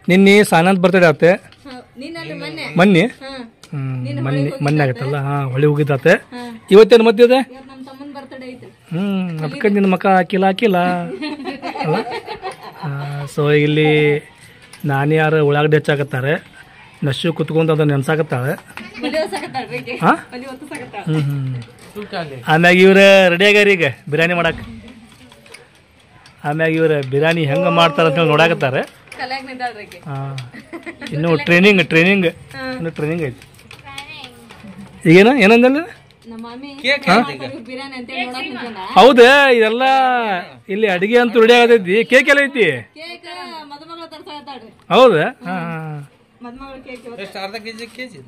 ನಿನ್ನೆ ಸಾನಂತ್ ಬರ್ತಡೇ ಆತೆ ನೀನಲ್ಲಿ ಮೊನ್ನೆ ಮೊನ್ನೆ ಹ್ಮ್ ಹ್ಮ್ ಮೊನ್ನೆ ಮೊನ್ನೆ ಆಗತ್ತಲ್ಲ ಹಾ ಹೊಳಿ ಹೋಗಿದ್ದಾತೆ ಹ್ಮ್. ಇವತ್ತೇನು ಮತ್ತಿದೆ ಇವತ್ತು ನಮ್ಮ ತಮ್ಮನ ಬರ್ತಡೇ ಐತೆ ಹ್ಮ್ ಅದಕ್ಕೆ ನಿನ್ನ ಮಕ ಹಾಕಿಲ್ಲ ಹಾಕಿಲ್ಲ ಅಲ್ಲ ಸೊ ಇಲ್ಲಿ ನಾನು ಯಾರು ಉಳ್ಳಾಗಡ್ಡಿ ಹೆಚ್ಚಾಕತ್ತಾರೆ ನಶು ಕುತ್ಕೊಂಡು ಅದನ್ನ ನೆನ್ಸಾಕತ್ತಾಳೆ ಮಲಿ ಹೊಸಾಕತ್ತಾಳ್ರಿ ಈಕೆ. ಹಾ ಮಲಿ ಹೊಸಾಕತ್ತಾಳ ಹ್ಮ್ ಹ್ಮ್ ಆಮ್ಯಾಗ ಇವ್ರ ರೆಡಿ ಆಗ್ಯಾರ ಈಗ ಬಿರಿಯಾನಿ ಮಾಡಕ್ ಆಮ್ಯಾಗ ಇವ್ರ ಬಿರಿಯಾನಿ ಹೆಂಗ ಮಾಡ್ತಾರ ಅಂತ ಹೇಳಿ ನೋಡಾಕತ್ತಾರೆ ಕಲ್ಯಾಗ ನಿಂತಾಳ್ರಿ ಈಕೆ. ಹಾ ಇನ್ನು ಟ್ರೈನಿಂಗ್ ಟ್ರೈನಿಂಗ್ ಇನ್ನು ಟ್ರೈನಿಂಗ್ ಐತಿ ಈಗೇನ ಏನಂದಲ್ಲಿ ನಮ್ಮ ಮಾಮಿ ಮಾಡ್ತಾರೆ ಬಿರಿಯಾನಿ ಅಂತ ಹೇಳಿ ನೋಡಕ್ ನಿಂತಾನ ಹೌದಾ ಇದೆಲ್ಲ ಇಲ್ಲಿ ಅಡಿಗೆ ಅಂತೂ ರೆಡಿ ಆಗತೈತಿ ಕೇಕ್ ಎಲ್ಲ ಐತಿ ಕೇಕ್ ಮದುಮಗಳ ತರ್ಸಾಕತ್ತಾಳ್ರಿ ಹೌದಾ ಹಾ ಮದುಮಗಳ ಕೇಕ್ ಇವತ್ತು ಎಷ್ಟು ಅರ್ಧ ಕೆಜಿ ಕೆಜಿ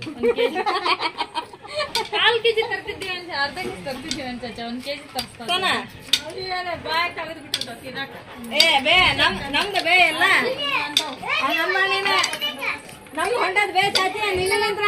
ಕಾಲ್ ಕೆಜಿ ತರ್ತಿದ್ದೀವಿ ಅಂತ ಅರ್ಧ ಕೆಜಿ ತರ್ತಿದ್ದೀವಿ ಅಂತ ಚಾಚಾ ಒಂದ್ ಕೆಜಿ ತರ್ಸ್ತಾನೆ ಬಾಯ್ ಕಳೆದು ಬಿಟ್ಟಿರ್ತಾವ ತಿನ್ನಾಕ ಏ ಬೇ ನಮ್ ನಮ್ದು ಬೇ ಎಲ್ಲ ಆ, ನಮ್ಮ ನೀನೆ ನಮ್ ಹೊಂಡದ್ ಬೇ ಚಾಚಿ ನಿನ್ನ ನಂತರ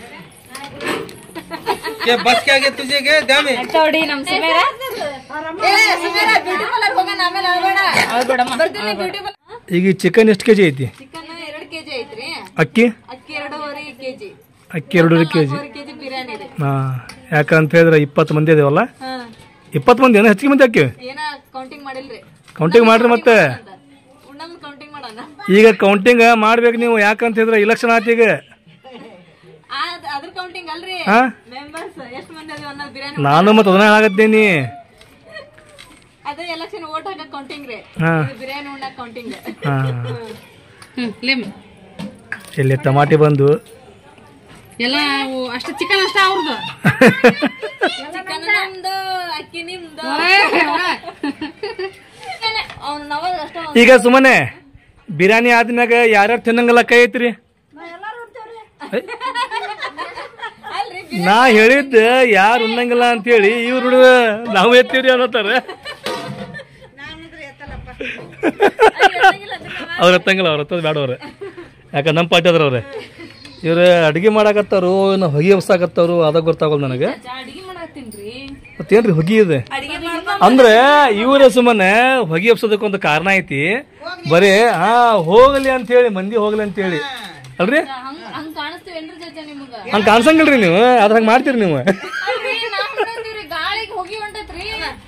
क्या बस क्या गया तुझे गए दामे ನೋಡಿ ನಮ್ ಸುಮೇರ ಏ ಸುಮೀರ ಬ್ಯೂಟಿ ಪಾರ್ಲರ್ ಹೋಗೋಣ ಆಮೇಲೆ ಅಳ್ಬೇಡ ಬರ್ತೀನಿ ಬ್ಯೂಟಿ ಪಾರ್ಲರ್ ಈಗ ಈ ಚಿಕನ್ ಎಷ್ಟು ಕೆಜಿ ಐತಿ ಚಿಕನ್ ಎರಡ್ ಕೆಜಿ ಐತ್ರಿ ಅಕ್ಕಿ ಅಕ್ಕಿ ಎರಡೂವರೆ ಕೆಜಿ ಅಕ್ಕಿ ಎರಡೂವರೆ ಕೆಜಿ ಮೂರು ಕೆಜಿ ಬಿರಿಯಾನಿ ರೀ ಹಾ ಯಾಕಂತ ಹೇಳಿದ್ರೆ ಇಪ್ಪತ್ತು ಮಂದಿ ಅದೇವಲ್ಲ ಹಾ ಇಪ್ಪತ್ತು ಮಂದಿ ಏನೋ ಹೆಚ್ಚಿಗೆ ಮಂದಿ ಅಕ್ಕಿ ಏನ ಕೌಂಟಿಂಗ್ ಮಾಡಿಲ್ರಿ ಕೌಂಟಿಂಗ್ ಮಾಡ್ರಿ ಮತ್ತೆ ಉಣ್ಣಮ್ ಕೌಂಟಿಂಗ್ ಮಾಡೋಣ ಈಗ ಕೌಂಟಿಂಗ್ ಮಾಡ್ಬೇಕು ನೀವು ಯಾಕಂತ ಹೇಳಿದ್ರೆ ಇಲೆಕ್ಷನ್ ಆಯ್ತು ಈಗ ಅದ್- ಅದ್ರ ಕೌಂಟಿಂಗ್ ಅಲ್ರಿ ಹಾ ಮೆಂಬರ್ಸ್ ಎಷ್ಟ್ ಮಂದಿ ಅದೀವಿ ಅನ್ನೋದು ಬಿರಿಯಾನಿ ನಾನು ಮತ್ತೆ ಅದನ್ನ ಹೇಳಾಕತ್ತೀನಿ ಅದೇ ಎಲೆಕ್ಷನ್ ಓಟ್ ಹಾಕಕ್ ಕೌಂಟಿಂಗ್ ರೀ ಹಾ ಇದು ಬಿರಿಯಾನಿ ಉಣ್ಣಕ್ ಕೌಂಟಿಂಗ್ ಹಾ ಹ್ಮ್ ಲಿಮ್ ಇಲ್ಲಿ ಟಮಾಟಿ ಬಂದು ಎಲ್ಲ ಅವು ಅಷ್ಟು ಚಿಕನ್ ಅಷ್ಟ ಅವ್ರದ್ದು ಚಿಕನ್ ನಮ್ದು ಅಕ್ಕಿ ನಿಮ್ದು ಅವ್ನು ನವಾಗ ಅಷ್ಟ ಈಗ ಸುಮ್ಮನೆ ಬಿರಿಯಾನಿ ಆದ್ಮ್ಯಾಗ ಯಾರ್ಯಾರು ತಿನ್ನಂಗಿಲ್ಲ ಕೈ ಐತ್ರಿ ಅಲ್ರಿ ನಾ ಹೇಳಿದ್ದ ಯಾರು ಉಣ್ಣಂಗಿಲ್ಲ ಅಂತೇಳಿ ಇವ್ರು ನಾವು ಎತ್ತೀವ್ರಿ ಅನ್ನೋತಾರ ಅವ್ರ ಎತ್ತಂಗಿಲ್ಲ ಅವ್ರ ಎತ್ತದ ಬೇಡ ಅವ್ರ ಯಾಕ ನಮ್ಮ ಪಾರ್ಟಿ ಅದ್ರ ಅವ್ರೆ ಇವ್ರು ಅಡಿಗೆ ಮಾಡಾಕತ್ತಾರು ಏನು ಹೊಗೆ ಎಬ್ಸಾಕತ್ತಾರು ಅದ ಗೊತ್ತಾಗಲ್ಲ ನನಗೆ ಅಡಿಗೆ ಮಾಡತ್ತೀನ್ರಿ ಮತ್ತೇನ್ರಿ ಹೊಗಿ ಇದೆ ಅಡಿಗೆ ಮಾಡ್ಕೊಂಡ್ ಅಂದ್ರೆ ಇವ್ರ ಸುಮ್ಮನೆ ಹೊಗೆ ಎಬ್ಸೋದಕ್ಕೆ ಒಂದು ಕಾರಣ ಐತಿ ಬರೀ ಹಾ ಹೋಗ್ಲಿ ಅಂತ ಹೇಳಿ ಮಂದಿ ಹೋಗ್ಲಿ ಅಂತ ಹೇಳಿ ಅಲ್ರಿ ಹಂಗ್ ಹಂಗ್ ಕಾಣಿಸ್ತೀವೇನ್ರಿ ಚಾಚಾ ನಿಮಗ ಹಂಗ ಕಾಣಿಸಂಗಿಲ್ರಿ ನೀವು ಅದ್ರ ಹಂಗ ಮಾಡ್ತೀರಿ ನೀವು ಅಲ್ರಿ ನಾವ್ ನೋಡ್ತೀವ್ರಿ ಗಾಳಿಗೆ ಹೋಗಿ ಹೊಂಟತ್ರಿ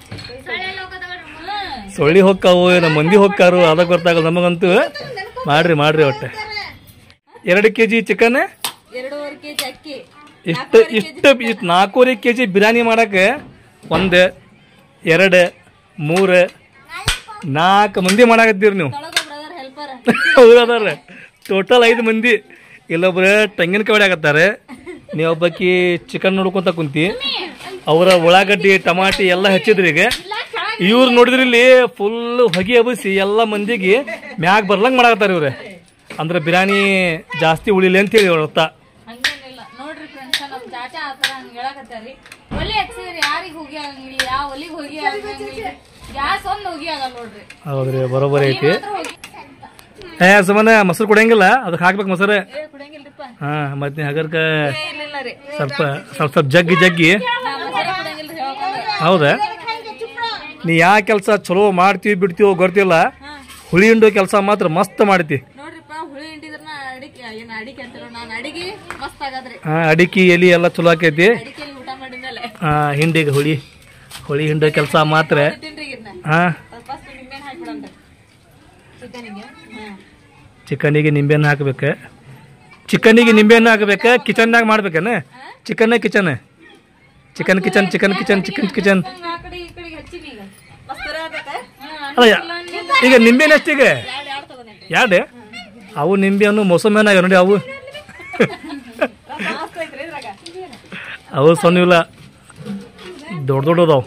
ಸೊಳ್ಳಿ ಹೊಕ್ಕಾವು ನಮ್ಮ ಮಂದಿ ಹೊಕ್ಕಾರು ಅದಕ್ಕೆ ಗೊತ್ತಾಗಲ್ಲ ನಮಗಂತೂ ಮಾಡ್ರಿ ಮಾಡ್ರಿ ಒಟ್ಟೆ ಎರಡು ಕೆ ಜಿ ಚಿಕನ್ ಎರಡೂವರೆ ಕೆಜಿ ಅಕ್ಕಿ ಇಷ್ಟು ಇಷ್ಟು ಇಷ್ಟು ನಾಲ್ಕೂವರೆ ಕೆ ಜಿ ಬಿರಿಯಾನಿ ಮಾಡಕ್ಕೆ ಒಂದು ಎರಡು ಮೂರು ನಾಲ್ಕು ಮಂದಿ ಮಾಡಾಕತ್ತೀರಿ ನೀವು ತೊಳಗ ಬ್ರದರ್ ಹೆಲ್ಪರ್ ಅವ್ರು ಅದಾರ ಟೋಟಲ್ ಐದು ಮಂದಿ ಇಲ್ಲೊಬ್ರು ತೆಂಗಿನಕಾಯಿ ಹೊಡ್ಯಾಕತ್ತಾರೆ ನೀವೊಬ್ಬಾಕಿ ಚಿಕನ್ ನೋಡ್ಕೊಂತ ಕುಂತಿ ಅವರ ಉಳ್ಳಾಗಡ್ಡಿ ಟಮಾಟಿ ಎಲ್ಲ ಹಚ್ಚಿದ್ರಿ ಈಗ ಇವ್ರು ನೋಡಿದ್ರಿ ಇಲ್ಲಿ ಫುಲ್ ಹೊಗೆ ಹಬ್ಬಿಸಿ ಎಲ್ಲ ಮಂದಿಗೆ ಮ್ಯಾಗ್ ಬರ್ಲಂಗ್ ಮಾಡಾಕತ್ತಾರ ಇವ್ರೆ ಅಂದ್ರೆ ಬಿರಿಯಾನಿ ಜಾಸ್ತಿ ಉಳಿಲಿ ಅಂತ ಹೇಳಿ ಹೊರತ ಹಂಗೇನಿಲ್ಲ ನೋಡ್ರಿ ಫ್ರೆಂಡ್ಸ್ ನಮ್ ಚಾಚಾ ಆತರ ಹಂಗ ಹೇಳಕತ್ತಾರಿ ಒಲಿ ಹಚ್ಚಿದ್ರಿ ಯಾರಿಗ್ ಹೋಗಿ ಆಗಂಗಿಲ್ಲ ಯಾವ ಒಲಿಗ್ ಹೋಗಿ ಆಗಂಗಿಲ್ಲ ಗ್ಯಾಸ್ ಒಂದ್ ಹೋಗಿ ಆಗಲ್ಲ ನೋಡ್ರಿ ಹೌದ್ರಿ ಬರೋಬ್ಬರಿ ಐತಿ ಮಾತ್ರ ಹೋಗಿ ಏ ಸುಮ್ಮನೆ ಮೊಸರು ಕೊಡಂಗಿಲ್ಲ ಅದಕ್ಕೆ ಹಾಕ್ಬೇಕು ಮೊಸರು ಏ ಕುಡಂಗಿಲ್ರಿಪ್ಪ ಹಾ ಮತ್ತೆ ಹಗರ್ಕ ಏ, ಇಲ್ಲ ಇಲ್ಲ ರೀ ಸ್ವಲ್ಪ ಸ್ವಲ್ಪ ಸ್ವಲ್ಪ ಜಗ್ಗಿ ಜಗ್ಗಿ ನಾ ಮಸಾಲೆ ಕುಡಂಗಿಲ್ರಿ ಹೇಳ್ಕೊಂಡ್ರೆ ಹೌದಾ ನೀ ಯಾವ ಕೆಲಸ ಚಲೋ ಮಾಡ್ತೀವಿ ಬಿಡ್ತೀವೋ ಗೊತ್ತಿಲ್ಲ ಹುಳಿ ಹಿಂಡೋ ಕೆಲಸ ಮಾತ್ರ ಮಸ್ತ್ ಮಾಡ್ತಿ ನೋಡ್ರಿಪ್ಪ ಹುಳಿ ಹಿಂಡಿದ್ರನ ಅಡಿಕೆ ಏನ್ ಅಡಿಕೆ ಅಂತಾರ ನಾನು ಅಡಿಗೆ ಮಸ್ತ್ ಆಗದ್ರಿ ಹಾ ಅಡಿಕೆ ಎಲಿ ಎಲ್ಲ ಚಲೋ ಆಕೈತಿ ಅಡಿಕೆಲಿ ಊಟ ಮಾಡಿದ್ಮೇಲೆ ಹಾ ಹಿಂಡಿಗೆ ಹುಳಿ ಹುಳಿ ಹಿಂಡೋ ಕೆಲಸ ಮಾತ್ರ ತಿನ್ರಿ ಇದನ್ನ ಹಾ ಫಸ್ಟ್ ನಿಂಬೆಹಣ್ಣು ಹಾಕ್ಬಿಡಂತ ಚಿಕನಿಗೆ ಹಾ ಚಿಕನಿಗೆ ನಿಂಬೆಹಣ್ಣು ಹಾಕ್ಬೇಕು ಚಿಕನಿಗೆ ನಿಂಬೆಹಣ್ಣು ಹಾಕ್ಬೇಕು ಕಿಚನ್ದಾಗ ಮಾಡ್ಬೇಕೇನ chicken kitchen chicken kitchen chicken kitchen chicken kitchen ಹಂಗ ಆ ಕಡೆ ಈ ಕಡೆಗೆ ಹಚ್ಚಿನಿ ಈಗ ಮಸ್ತ್ ಆಗತ್ತೆ ಅಲ್ಲ ಈಗ ನಿಂಬೆಹಣ್ಣು ಎಷ್ಟಿಗೆ ಎರಡು ಎರಡು ತಗೊಂಡೆ ಎರಡು ಅವು ನಿಂಬೆಹಣ್ಣು ಮೊಸಂಬಿ ಹಣ್ಣು ಆಗ್ಯಾವ ನೋಡಿ ಅವು ಮಸ್ತ್ ಐತ್ರಿ ಇದ್ರಾಗ ಅವು ಸಣ್ಣ ದೊಡ್ಡ ದೊಡ್ಡ ಅದಾವು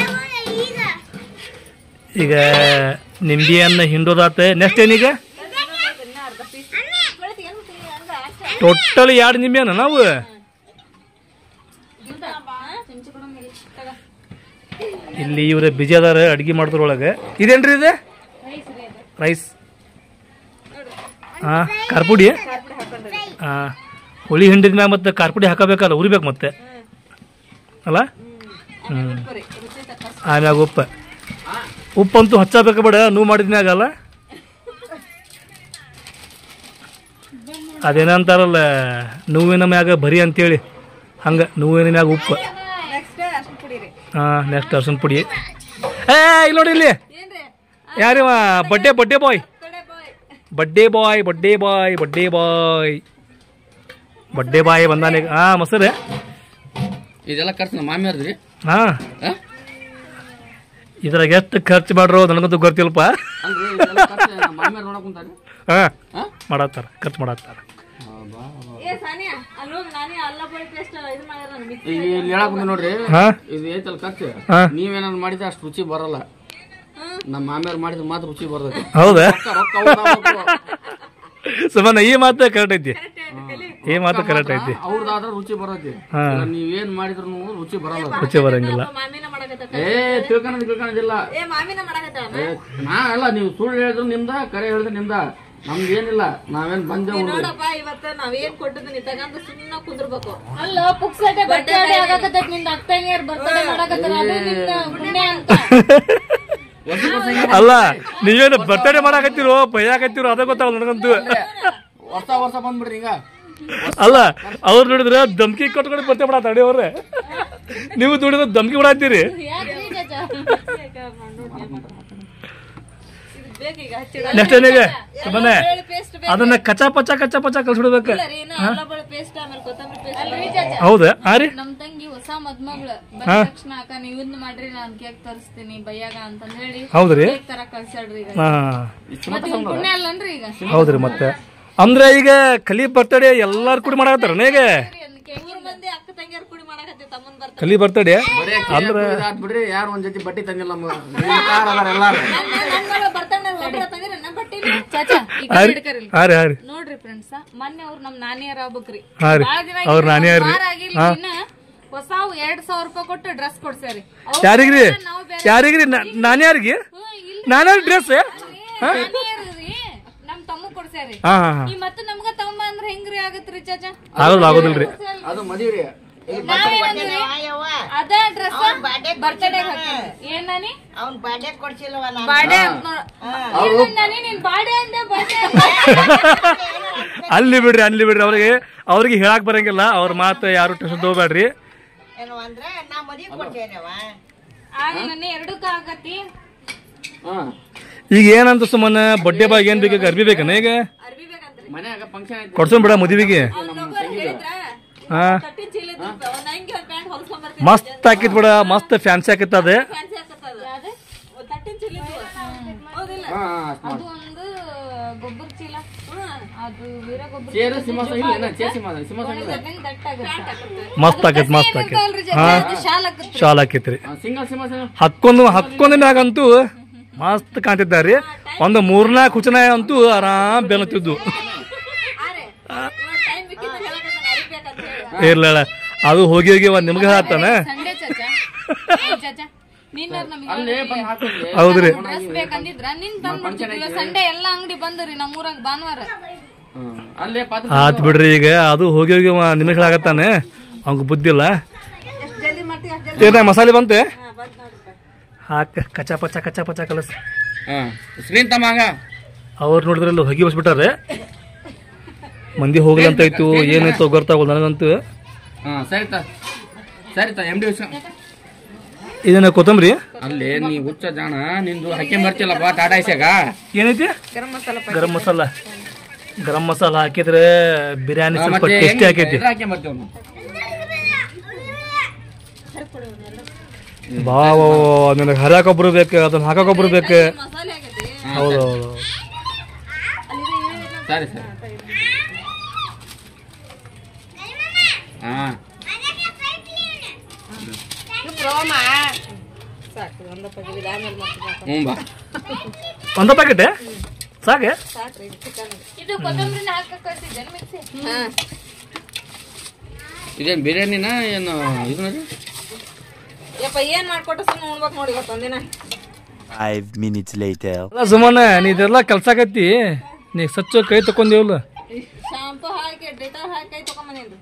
ಈಗ ನಿಂಬೆ ಹಣ್ಣು ಹಿಂಡೋದಾತ ನೆಕ್ಸ್ಟ್ ಏನೀಗ ಟೋಟಲ್ ಎರಡು ನಿಂಬೆ ಹಣ್ಣು ನಾವು ಇಲ್ಲಿ ಇವ್ರ ಬಿಜಿ ಅದಾರ ಅಡ್ಗೆ ಮಾಡಿದ್ರೊಳಗೆ ಇದೇನ್ರಿ ಇದು ರೈಸ್ ಹಾ ಕಾರ್ಪುಡಿ ಹಾ ಹುಳಿ ಹಿಂಡಿದ ಮ್ಯಾಗ ಮತ್ತೆ ಕಾರ್ಪುಡಿ ಹಾಕಬೇಕಲ್ಲ ಉರಿಬೇಕು ಮತ್ತೆ ಅಲ್ಲ ಹ್ಞೂ ಆಮ್ಯಾಗ ಉಪ್ಪು ಉಪ್ಪಂತೂ ಹಚ್ಚಬೇಕು ಬೇಡ ನೀವು ಮಾಡಿದ್ಮ್ಯಾಗ ಅಲ್ಲ ಅದೇನಂತಾರಲ್ಲ ನೋವಿನ ಮ್ಯಾಗ ಬರಿ ಅಂತೇಳಿ ಹಂಗೆ ನೋವಿನ ಮ್ಯಾಗ ಉಪ್ಪು ನೆಕ್ಸ್ಟ್ ಅಷ್ಟು ಕುಡೀರಿ ಹಾಂ ನೆಕ್ಸ್ಟ್ ಅರ್ಶನ್ ಪುಡಿ ಏ ಇಲ್ಲಿ ನೋಡಿ ಇಲ್ಲಿ ಏನ್ರಿ ಯಾರಿವ ಬಡ್ಡೆ ಬಡ್ಡೆ ಬಾಯ್ ಕಡೆ ಬಾಯ್ ಬಡ್ಡೆ ಬಾಯ್ ಬಡ್ಡೆ ಬಾಯ್ ಬಡ್ಡೆ ಬಾಯ್ ಬಡ್ಡೆ ಬಾಯ್ ಬಂದಾನೆ ಹಾಂ ಮೊಸರು ಇದೆಲ್ಲ ಖರ್ಚು ನಮ್ಮ ಮಾಮಿಯರ್ದ್ರಿ ಹಾಂ ಇದ್ರಾಗ ಎಷ್ಟು ಖರ್ಚು ಮಾಡ್ರೋ ನನಗಂತೂ ಗೊತ್ತಿಲ್ಲಪ್ಪ ಅಲ್ರಿ ಇದೆಲ್ಲ ಖರ್ಚು ನಮ್ಮ ಮಾಮಿಯರ್ ನೋಡಕ್ ಕುಂತಾರಿ ಹಾಂ ಹಾಂ ಮಾಡತ್ತಾರ ಖರ್ಚು ಮಾಡತ್ತಾರ ಏ ಸಾನಿಯಾ ಅಲ್ಲಿ ಹೋಗಿ ನಾನೇ ಅಲ್ಲ ಬಳಿ ಪೇಸ್ಟ್ ಇದು ಮಾಡ್ಯಾರ ಮಿಕ್ಸ್ ಈಗ ಇಲ್ಲಿ ಹೇಳಕ್ ಕುಂತ ನೋಡ್ರಿ ಹಾಂ ಇದು ಐತಲ್ಲ ಖರ್ಚು ಹಾಂ ನೀವೇನಾದ್ರು ಮಾಡಿದ್ರೆ ಅಷ್ಟು ರುಚಿ ಬರಲ್ಲ ನಮ್ಮ ಮಾಮಿಯರ್ ಮಾಡಿದ್ರೆ ಮಾತ್ರ ರುಚಿ ಬರ್ತೈತಿ ಹೌದಾ ರೊಕ್ಕ ರೊಕ್ಕ ಅವ್ರ್ದ್ ಆಗ್ಬೇಕು. ಸುಮ್ಮನೆ ಈ ಮಾತು ಕರೆಕ್ಟ್ ಐತಿ ಈ ಮಾತು ಕರೆಕ್ಟ್ ಐತಿ ಅವ್ರದ್ದಾದ್ರೆ ರುಚಿ ಬರ್ತೈತಿ ಹಾ. ಈಗ ನೀವೇನ್ ಮಾಡಿದ್ರು ರುಚಿ ಬರಲ್ಲ ರುಚಿ ಬರಂಗಿಲ್ಲ ಮಾಮಿನ ಮಾಡಕತ್ತ ಏ ತಿಳ್ಕೊಳದ್ ತಿಳ್ಕೊಳದಿಲ್ಲ ಏ ಮಾಮಿನ ಮಾಡಕತ್ತ ಏ, ನಾ ಅಲ್ಲ ನೀವು ಸುಳ್ಳು ಹೇಳಿದ್ರು ನಿಮ್ದ ಕರೆ ಹೇಳಿದ್ರು ನಿಮ್ದ ನಮ್ಗೇನಿಲ್ಲ ನಾವೇನ್ ಬಂದೇವ್ ಹುಡುಗ್ರು. ನೋಡಪ್ಪ ಇವತ್ತ ನಾವೇನ್ ಕೊಟ್ಟದ್ದು ನೀ ತಗೊಂಡು ಸುಮ್ಮನೆ ಕುಂದ್ರಬೇಕು ಅಲ್ಲ ಪುಕ್ಸಟೆ ಬರ್ತಡೇ ಆಗಕತ್ತೈತಿ ನಿಂದ ಅಕ್ಕಂಗಿಯರ್ ಬರ್ತಡೇ ಮಾಡಕತ್ತಾರ ಅದು ನಿಂದ ಪುಣ್ಯ ಅಂತ ವರ್ಷಕ್ಕೊಂದ್ಸಲ ಹಿಂಗೆ ಅಲ್ಲ ನೀವೇನು ಬರ್ತಡೇ ಮಾಡಾಕತ್ತೀರೋ ಬೈಯಾಕತ್ತೀರೋ ಅದೇ ಗೊತ್ತಾಗಲ್ಲ ನನಗಂತೂ ವರ್ಷ ವರ್ಷ ಬಂದ್ಬಿಡ್ರಿ ಈಗ ಅಲ್ಲ ಅವ್ರು ನೋಡಿದ್ರೆ ಧಮ್ಕಿ ಕೊಟ್ಕೊಂಡು ಬರ್ತೇ ಬಿಡ ತಡಿ ಅವ್ರೆ ನೀವು ದುಡಿದ್ರೆ ಧಮ್ಕಿ ಬಿಡತ್ತೀರಿ ಯಾಕ್ರಿ ಚಾಚಾ ಬೇಕೀಗ ನೆಕ್ಸ್ಟ್ ಏನಿಗೆ ಸುಮ್ಮನೆ ಪೇಸ್ಟ್ ಅದನ್ನ ಕಚ್ಚಾ ಪಚ್ಚ ಕಚ್ಚಾ ಪಚ್ಚ ಕಳ್ಸಿಡ್ಬೇಕು ಅಲ್ಲ ಬಳಿ ಪೇಸ್ಟ್ ಆಮೇಲೆ ಕೊತ್ತಂಬರಿ ಪೇಸ್ಟ್ ಅಲ್ರಿ ಚಾಚಾ ಹೌದಾ ಹಾ ರೀ ನಮ್ ತಂಗಿ ಹೊಸ ಮದ್ಮಗಳು ಬಂದ ತಕ್ಷಣ ಅಕ್ಕ ನೀವ್ ಇದ್ ಮಾಡ್ರಿ ನಾನ್ ಕೇಕ್ ತರಿಸ್ತೀನಿ ಬಯ್ಯಾಗ ಅಂತಂದ್ ಹೇಳಿ ಹೌದ್ರಿ ಕೇಕ್ ತರ ಕಳ್ಸಾಡ್ರಿ ಈಗ ಹಾ ಮತ್ತೆ ಇವ್ನ್ ಪುಣ್ಯ ಅಲ್ಲನ್ರಿ ಈಗ ಹೌದ್ರಿ ಮತ್ತೆ ಅಂದ್ರೆ ಈಗ ಕಲಿ ಬರ್ತಡೇ ಎಲ್ಲಾರು ಕೂಡಿ ಮಾಡಾಕತ್ತಾರ ಈಗ ಮೂರು ಮಂದಿ ಅಕ್ಕ ತಂಗಿಯರ್ ಕುಡಿ ಮಾಡಕತ್ತಿ ತಮ್ಮನ್ ಬರ್ತಾರೆ ಕಲಿ ಬರ್ತಡೇ ಬರೀ ಕೇಕ್ ಇದಾತ್ ಬಿಡ್ರಿ ಯಾರು ಒಂದ್ ಜೊತೆ ಬಟ್ಟೆ ತಂದಿಲ್ಲ ನಮ್ಮ ನಿಮ್ಕಾರ್ ಅದಾರ ಎಲ್ಲಾರು ನನ್ನ ಬರ್ತಾನೆ ಒಬ್ಬರ ತಂದಿರ ನನ್ನ ಬಟ್ಟಿ ಚಾಚಾ ಈ ಹಾ ಕಡೆ ರೀ ಹಿಡ್ಕರಿ ಹಾ ರೀ ಹಾ ರೀ ನೋಡ್ರಿ ಫ್ರೆಂಡ್ಸ್ ಮೊನ್ನೆ ಅವ್ರು ನಮ್ ನಾನಿಯರ್ ಆಗ್ಬೇಕ್ರಿ ಹಾ ರೀ ಬಾಳ ದಿನ ಅವ್ರ ನಾನೇ ಆಗಿಲ್ಲ, ರೀ ವಾರ ಆಗಿಲ್ಲ ಇನ್ನ ಹೊಸ ಎರಡ್ ಸಾವಿರ ರೂಪಾಯಿ ಕೊಟ್ಟು ಡ್ರೆಸ್ ಕೊಡ್ಸ್ಯಾರಿ ಅವ್ರ್ ಯಾರಿಗ್ರಿ ನಾವು ಬೇರೆ ಯಾರಿಗ್ರಿ ನಾನು ಯಾರಿಗೆ ಹ್ಮ್, ಇಲ್ಲ ನಾನು ಡ್ರೆಸ್ ನಾನಿಯರ್ ರೀ ನಮ್ ತಮ್ಮ ಕೊಡ್ಸ್ಯಾರಿ ಹಾ ಹಾ ಹಾ ಈ ಮತ್ತೆ ನಮ್ಗ ತಮ್ಮ ಅಂದ್ರೆ ಹೆಂಗ್ರಿ ಆಗತ್ರಿ ಚಾಚಾ ಆಗೋದು ಆಗೋದಿಲ್ರಿ ಅದು ಮದುವೆ ನಾವೇನಂದ್ರಿ ಅದ ಡ್ರೆಸ್ ಬರ್ತಡೇ ಏನ್ ನಾನಿ ಅವ್ನ್ ಬಾಡ್ಯ ಕೊಡ್ಸಿಲ್ವ ನಾನು ಬಾಡೆ ಅಂತ ನೋಡ ನಾನಿ ನೀನ್ ಬಾಡೆ ಅಂದೆ ಬಾಡೆ ಅಲ್ಲಿ ಬಿಡ್ರಿ ಅಲ್ಲಿ ಬಿಡ್ರಿ ಅವ್ರಿಗೆ ಅವ್ರಿಗೆ ಹೇಳಕ್ ಬರಂಗಿಲ್ಲ ಅವ್ರ ಮಾತು ಯಾರು ಟೆನ್ಷನ್ ತಗೋಬೇಡ್ರಿ ಏನು ಅಂದ್ರೆ ನಾ ಮದ್ವಿ ಕೊಡ್ತೇನವ ಆಗ ನನ್ನ ಎರಡಕ್ಕ ಆಗತಿ ಹಾ ಈಗ ಏನಂತ ಸುಮ್ಮನೆ ಬಡ್ಡೆ ಬಾಗ್ ಏನ್ ಬೇಕು ಅರ್ಬಿ ಬೇಕನ ಈಗ ಅರ್ಬಿ ಬೇಕಂತ್ರಿ ಮನ್ಯಾಗ ಫಂಕ್ಷನ್ ಐತಿ ಕೊಡ್ಸೋಣ ಬಿಡ ಮದುವೆಗೆ ಹೇಳಿದ್ರ ಹಾ ಕಟ್ಟಿನ ಚೀಲ ಇದ್ದು ಒಂದ್ ಅಂಗಿ ಒಂದ್ ಪ್ಯಾಂಟ್ ಹೊಲ್ಸ್ಕೊಂಡ್ ಬರ್ತೀನಿ ಮಸ್ತ್ ಹಾಕಿತ್ ಬಿಡ ಮಸ್ತ್ ಫ್ಯಾನ್ಸಿ ಹಾಕಿತ್ ಅದ ಫ್ಯಾನ್ಸಿ ಹಾಕತ್ತದ ತಟ್ಟಿನ ಚೀಲ ಇದ್ದು ಹೌದಿಲ್ಲ ಹಾ ಅಷ್ಟ್ ಅದು ಒಂದು ಗೊಬ್ಬರ ಚೀಲ ಅದು ವೀರ ಗೊಬ್ಬರ ಚೇರು ಸಿಂಹಾಸನ ಇಲ್ಲ ಏನ ಚೇ ಸಿಂಹಾಸನ ಸಿಂಹಾಸನ ಇಲ್ಲ ದಟ್ಟಾಗುತ್ತೆ ಮಸ್ತ್ ಹಾಕೈತ್ ಮಸ್ತ್ ಹಾಕೈತ್ ಹಾ ಶಾಲ್ ಹಾಕತ್ರಿ ಶಾಲ್ ಹಾಕೈತ್ರಿ ಸಿಂಗಲ್ ಸಿಂಹಾಸನ ಹಕ್ಕೊಂದು ಹಕ್ಕೊಂದ ಮ್ಯಾಗಂತೂ ಮಸ್ತ್ ಕಾಣ್ತಿದ್ದಾರಿ ಒಂದು ಮೂರ್ನಾಲ್ಕು ಹುಚನ ಅಂತೂ ಆರಾಮ್ ಬೆನ್ನತ್ತಿದ್ದು ಟೈಮ್ ಬೇಕಿತ್ತು ಹೇಳಕತ್ತಾನ ಅರ್ಬಿ ಬೇಕಂತ ಹೇಳಿ ಇರ್ಲಲ್ಲ ಅದು ಹೋಗಿ ಹೋಗಿ ಒಂದ್ ನಿಮ್ಗೆ ಹಾತಾನ ಸಂಡೆ ಚಾಚಾ ಏ ಚಾಚಾ ನಿನ್ನ ಅಲ್ಲೇ ನಮಗೆ ಬಂದ್ ಹಾಕಿದ್ರಿ ಹೌದ್ರಿ ಡ್ರೆಸ್ ಬೇಕಂದಿದ್ರ ನಿನ್ ತಂದ್ಬಿಡ್ತಿದ್ವಿ ಸಂಡೆ ಎಲ್ಲಾ ಅಂಗಡಿ ಬಂದ್ರಿ ನಮ್ಮೂರಾಗ ಭಾನುವಾರ ಹ್ಮ್. ಅಲ್ಲೇ ಪಾತ್ರ ಆತ್ ಬಿಡ್ರಿ ಈಗ ಅದು ಹೋಗಿ ಹೋಗಿ ನಿಮಗೆ ಹೇಳಾಕತ್ತಾನೆ ಅವ್ಗ ಬುದ್ಧಿ ಇಲ್ಲ ಎಷ್ಟು ಜಲ್ದಿ ಮಾಡ್ತೀವಿ ಅಷ್ಟು ಜಲ್ದಿ ಏನ ಮಸಾಲೆ ಬಂತೆ ಹಾ ಬಂದ್ ನೋಡ್ರಿ ಹಾಕ ಕಚ್ಚ ಪಚ್ಚ ಕಚ್ಚ ಪಚ್ಚ ಕಲಸ್ ಹಾ ಸ್ಕ್ರೀನ್ ತಮ್ಮ ಹಂಗ ಅವ್ರು ನೋಡಿದ್ರೆ ಅಲ್ಲಿ ಹೊಗಿ ಬಸ್ಬಿಟ್ಟಾರೆ ಮಂದಿ ಹೋಗ್ಲಿ ಅಂತ ಆಯ್ತು ಏನಾಯ್ತು ಗೊತ್ತಾಗೋದು ನನಗಂತೂ ಹಾ ಸರಿ ತ ಸರಿ ತ ಎಮ್ ಡಿ ಇದೇನ ಕೊತ್ತಂಬರಿ ಅಲ್ಲಿ ನೀ ಹುಚ್ಚ ಜಾಣ ನಿಂದು ಹಾಕ್ಕೊಂಡ್ ಬರ್ತಿಲ್ಲಪ್ಪ ಟಾಟಾ ಐಸ್ಯಾಗ ಏನೈತಿ ಗರಂ ಮಸಾಲ ಗರಂ ಮಸಾಲ ಗರಂ ಮಸಾಲ ಹಾಕಿದ್ರೆ ಬಿರಿಯಾನಿ ಸ್ವಲ್ಪ ಮತ್ತೆ ಟೇಸ್ಟಿ ಆಕೈತಿ ಹಾಕ್ಕೊಂಡ್ ಬರ್ತೀವಿ ನಾವು ಬಾವ ನಿನಗೆ ಹರಿಯಾಕೊಬ್ರು ಬೇಕು ಅದನ್ನ ಹಾಕೋಕೊಬ್ರು ಬೇಕು ಮಸಾಲೆ ಆಗೈತಿ ಹೌದು ಹೌದು ಸರಿ ಸರಿ ಹಾ ಸಾಕು ಒಂದ ಪಗಿ ಆಮೇಲೆ ಮಾಡ್ತೀನಿ ಹ್ಞೂ ಬಾ ಒಂದ ಪ್ಯಾಕೆಟ್ ಸಾಕೆ ಸಾಕ್ರಿ ಚಿಕನ್ ಇದು ಕೊತ್ತಂಬರಿನ ಹಾಕಕ್ ಕಳ್ಸಿದ್ದೇನೆ ಮಿಕ್ಸಿ ಹಾ ಇದೇನು ಬಿರಿಯಾನಿನ ಏನು ಇದು ನೋಡಿ ಯಪ್ಪ ಏನ್ ಮಾಡ್ಕೊಟ್ಟ ಸುಮ್ಮನೆ ಉಣ್ಬೇಕು ನೋಡಿ ಇವತ್ತು ಒಂದಿನ Five minutes later. ಅಲ್ಲ ಸುಮ್ಮನೆ ನೀ ಇದೆಲ್ಲ ಕಲ್ಸಾಕತ್ತಿ ನೀ ಸಚ್ಚ ಕೈ ತಕೊಂಡೇವಲ್ಲ ಶಾಂಪು ಹಾಕಿ ಡಿಟಾಲ್ ಹಾಕಿ ಕೈ ತಗೊಂಬಂದೇನ್ರಿ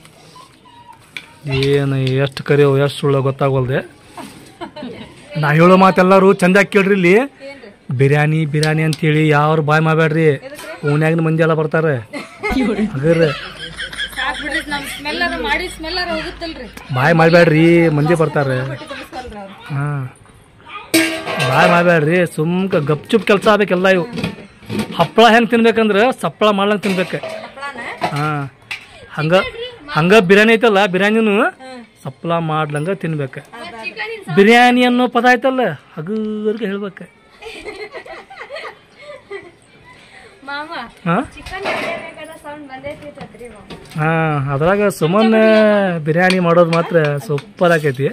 ಏನು ಎಷ್ಟು ಕರಿಯೋ ಎಷ್ಟು ಸುಳ್ಳ ಗೊತ್ತಾಗವಲ್ದೆ ನಾ ಹೇಳೋ ಮಾತೆಲ್ಲರೂ ಚಂದಾಗಿ ಕೇಳ್ರಿ ಇಲ್ಲಿ ಬಿರಿಯಾನಿ ಬಿರಿಯಾನಿ ಅಂತೇಳಿ ಯಾರು ಬಾಯ್ ಮಾಡಬೇಡ್ರಿ ಓಣ್ಯಾಗಿನ ಮಂದಿ ಎಲ್ಲ ಬರ್ತಾರೆ ಹಗರ್ ಸಾಕ್ ಬಿಡ್ರಿ ನಮ್ ಸ್ಮೆಲ್ ಅರ ಮಾಡಿ ಸ್ಮೆಲ್ ಅರ ಹೋಗುತ್ತಲ್ರಿ ಬಾಯ್ ಮಾಡಬೇಡ್ರಿ ಮಂದಿ ಬರ್ತಾರೆ ತುಂಬಿಸ್ಕೊಳ್ರಿ ಅವ್ರು ಹಾಂ ಬಾಯ್ ಮಾಡಬೇಡ್ರಿ ಸುಮ್ಕ ಗಪ್ಚುಪ್ ಕೆಲಸ ಆಗ್ಬೇಕೆಲ್ಲ ಇವು ಹಪ್ಪಳ ಹೆಂಗೆ ತಿನ್ಬೇಕಂದ್ರೆ ಸಪ್ಪಳ ಮಾಡ್ಲಂಗೆ ತಿನ್ಬೇಕು ಹಾಂ ಹಂಗ ಹಂಗ ಬಿರಿಯಾನಿ ಐತಲ್ಲ ಬಿರಿಯಾನಿನು ಸಪ್ಪಳ ಮಾಡ್ಲಂಗ ತಿನ್ಬೇಕು ಬಿರಿಯಾನಿ ಅನ್ನೋ ಪದ ಐತಲ್ಲ ಹಗರ್ಗೆ ಹೇಳ್ಬೇಕು ಮಾಮ ಹಾಂ ಚಿಕನ್ ಸೌಂಡ್ ಬಂದೈತಿ ಹಾಂ ಅದ್ರಾಗ ಸುಮನ್ ಬಿರಿಯಾನಿ ಮಾಡೋದು ಮಾತ್ರ ಸೂಪರ್ ಆಕೈತಿ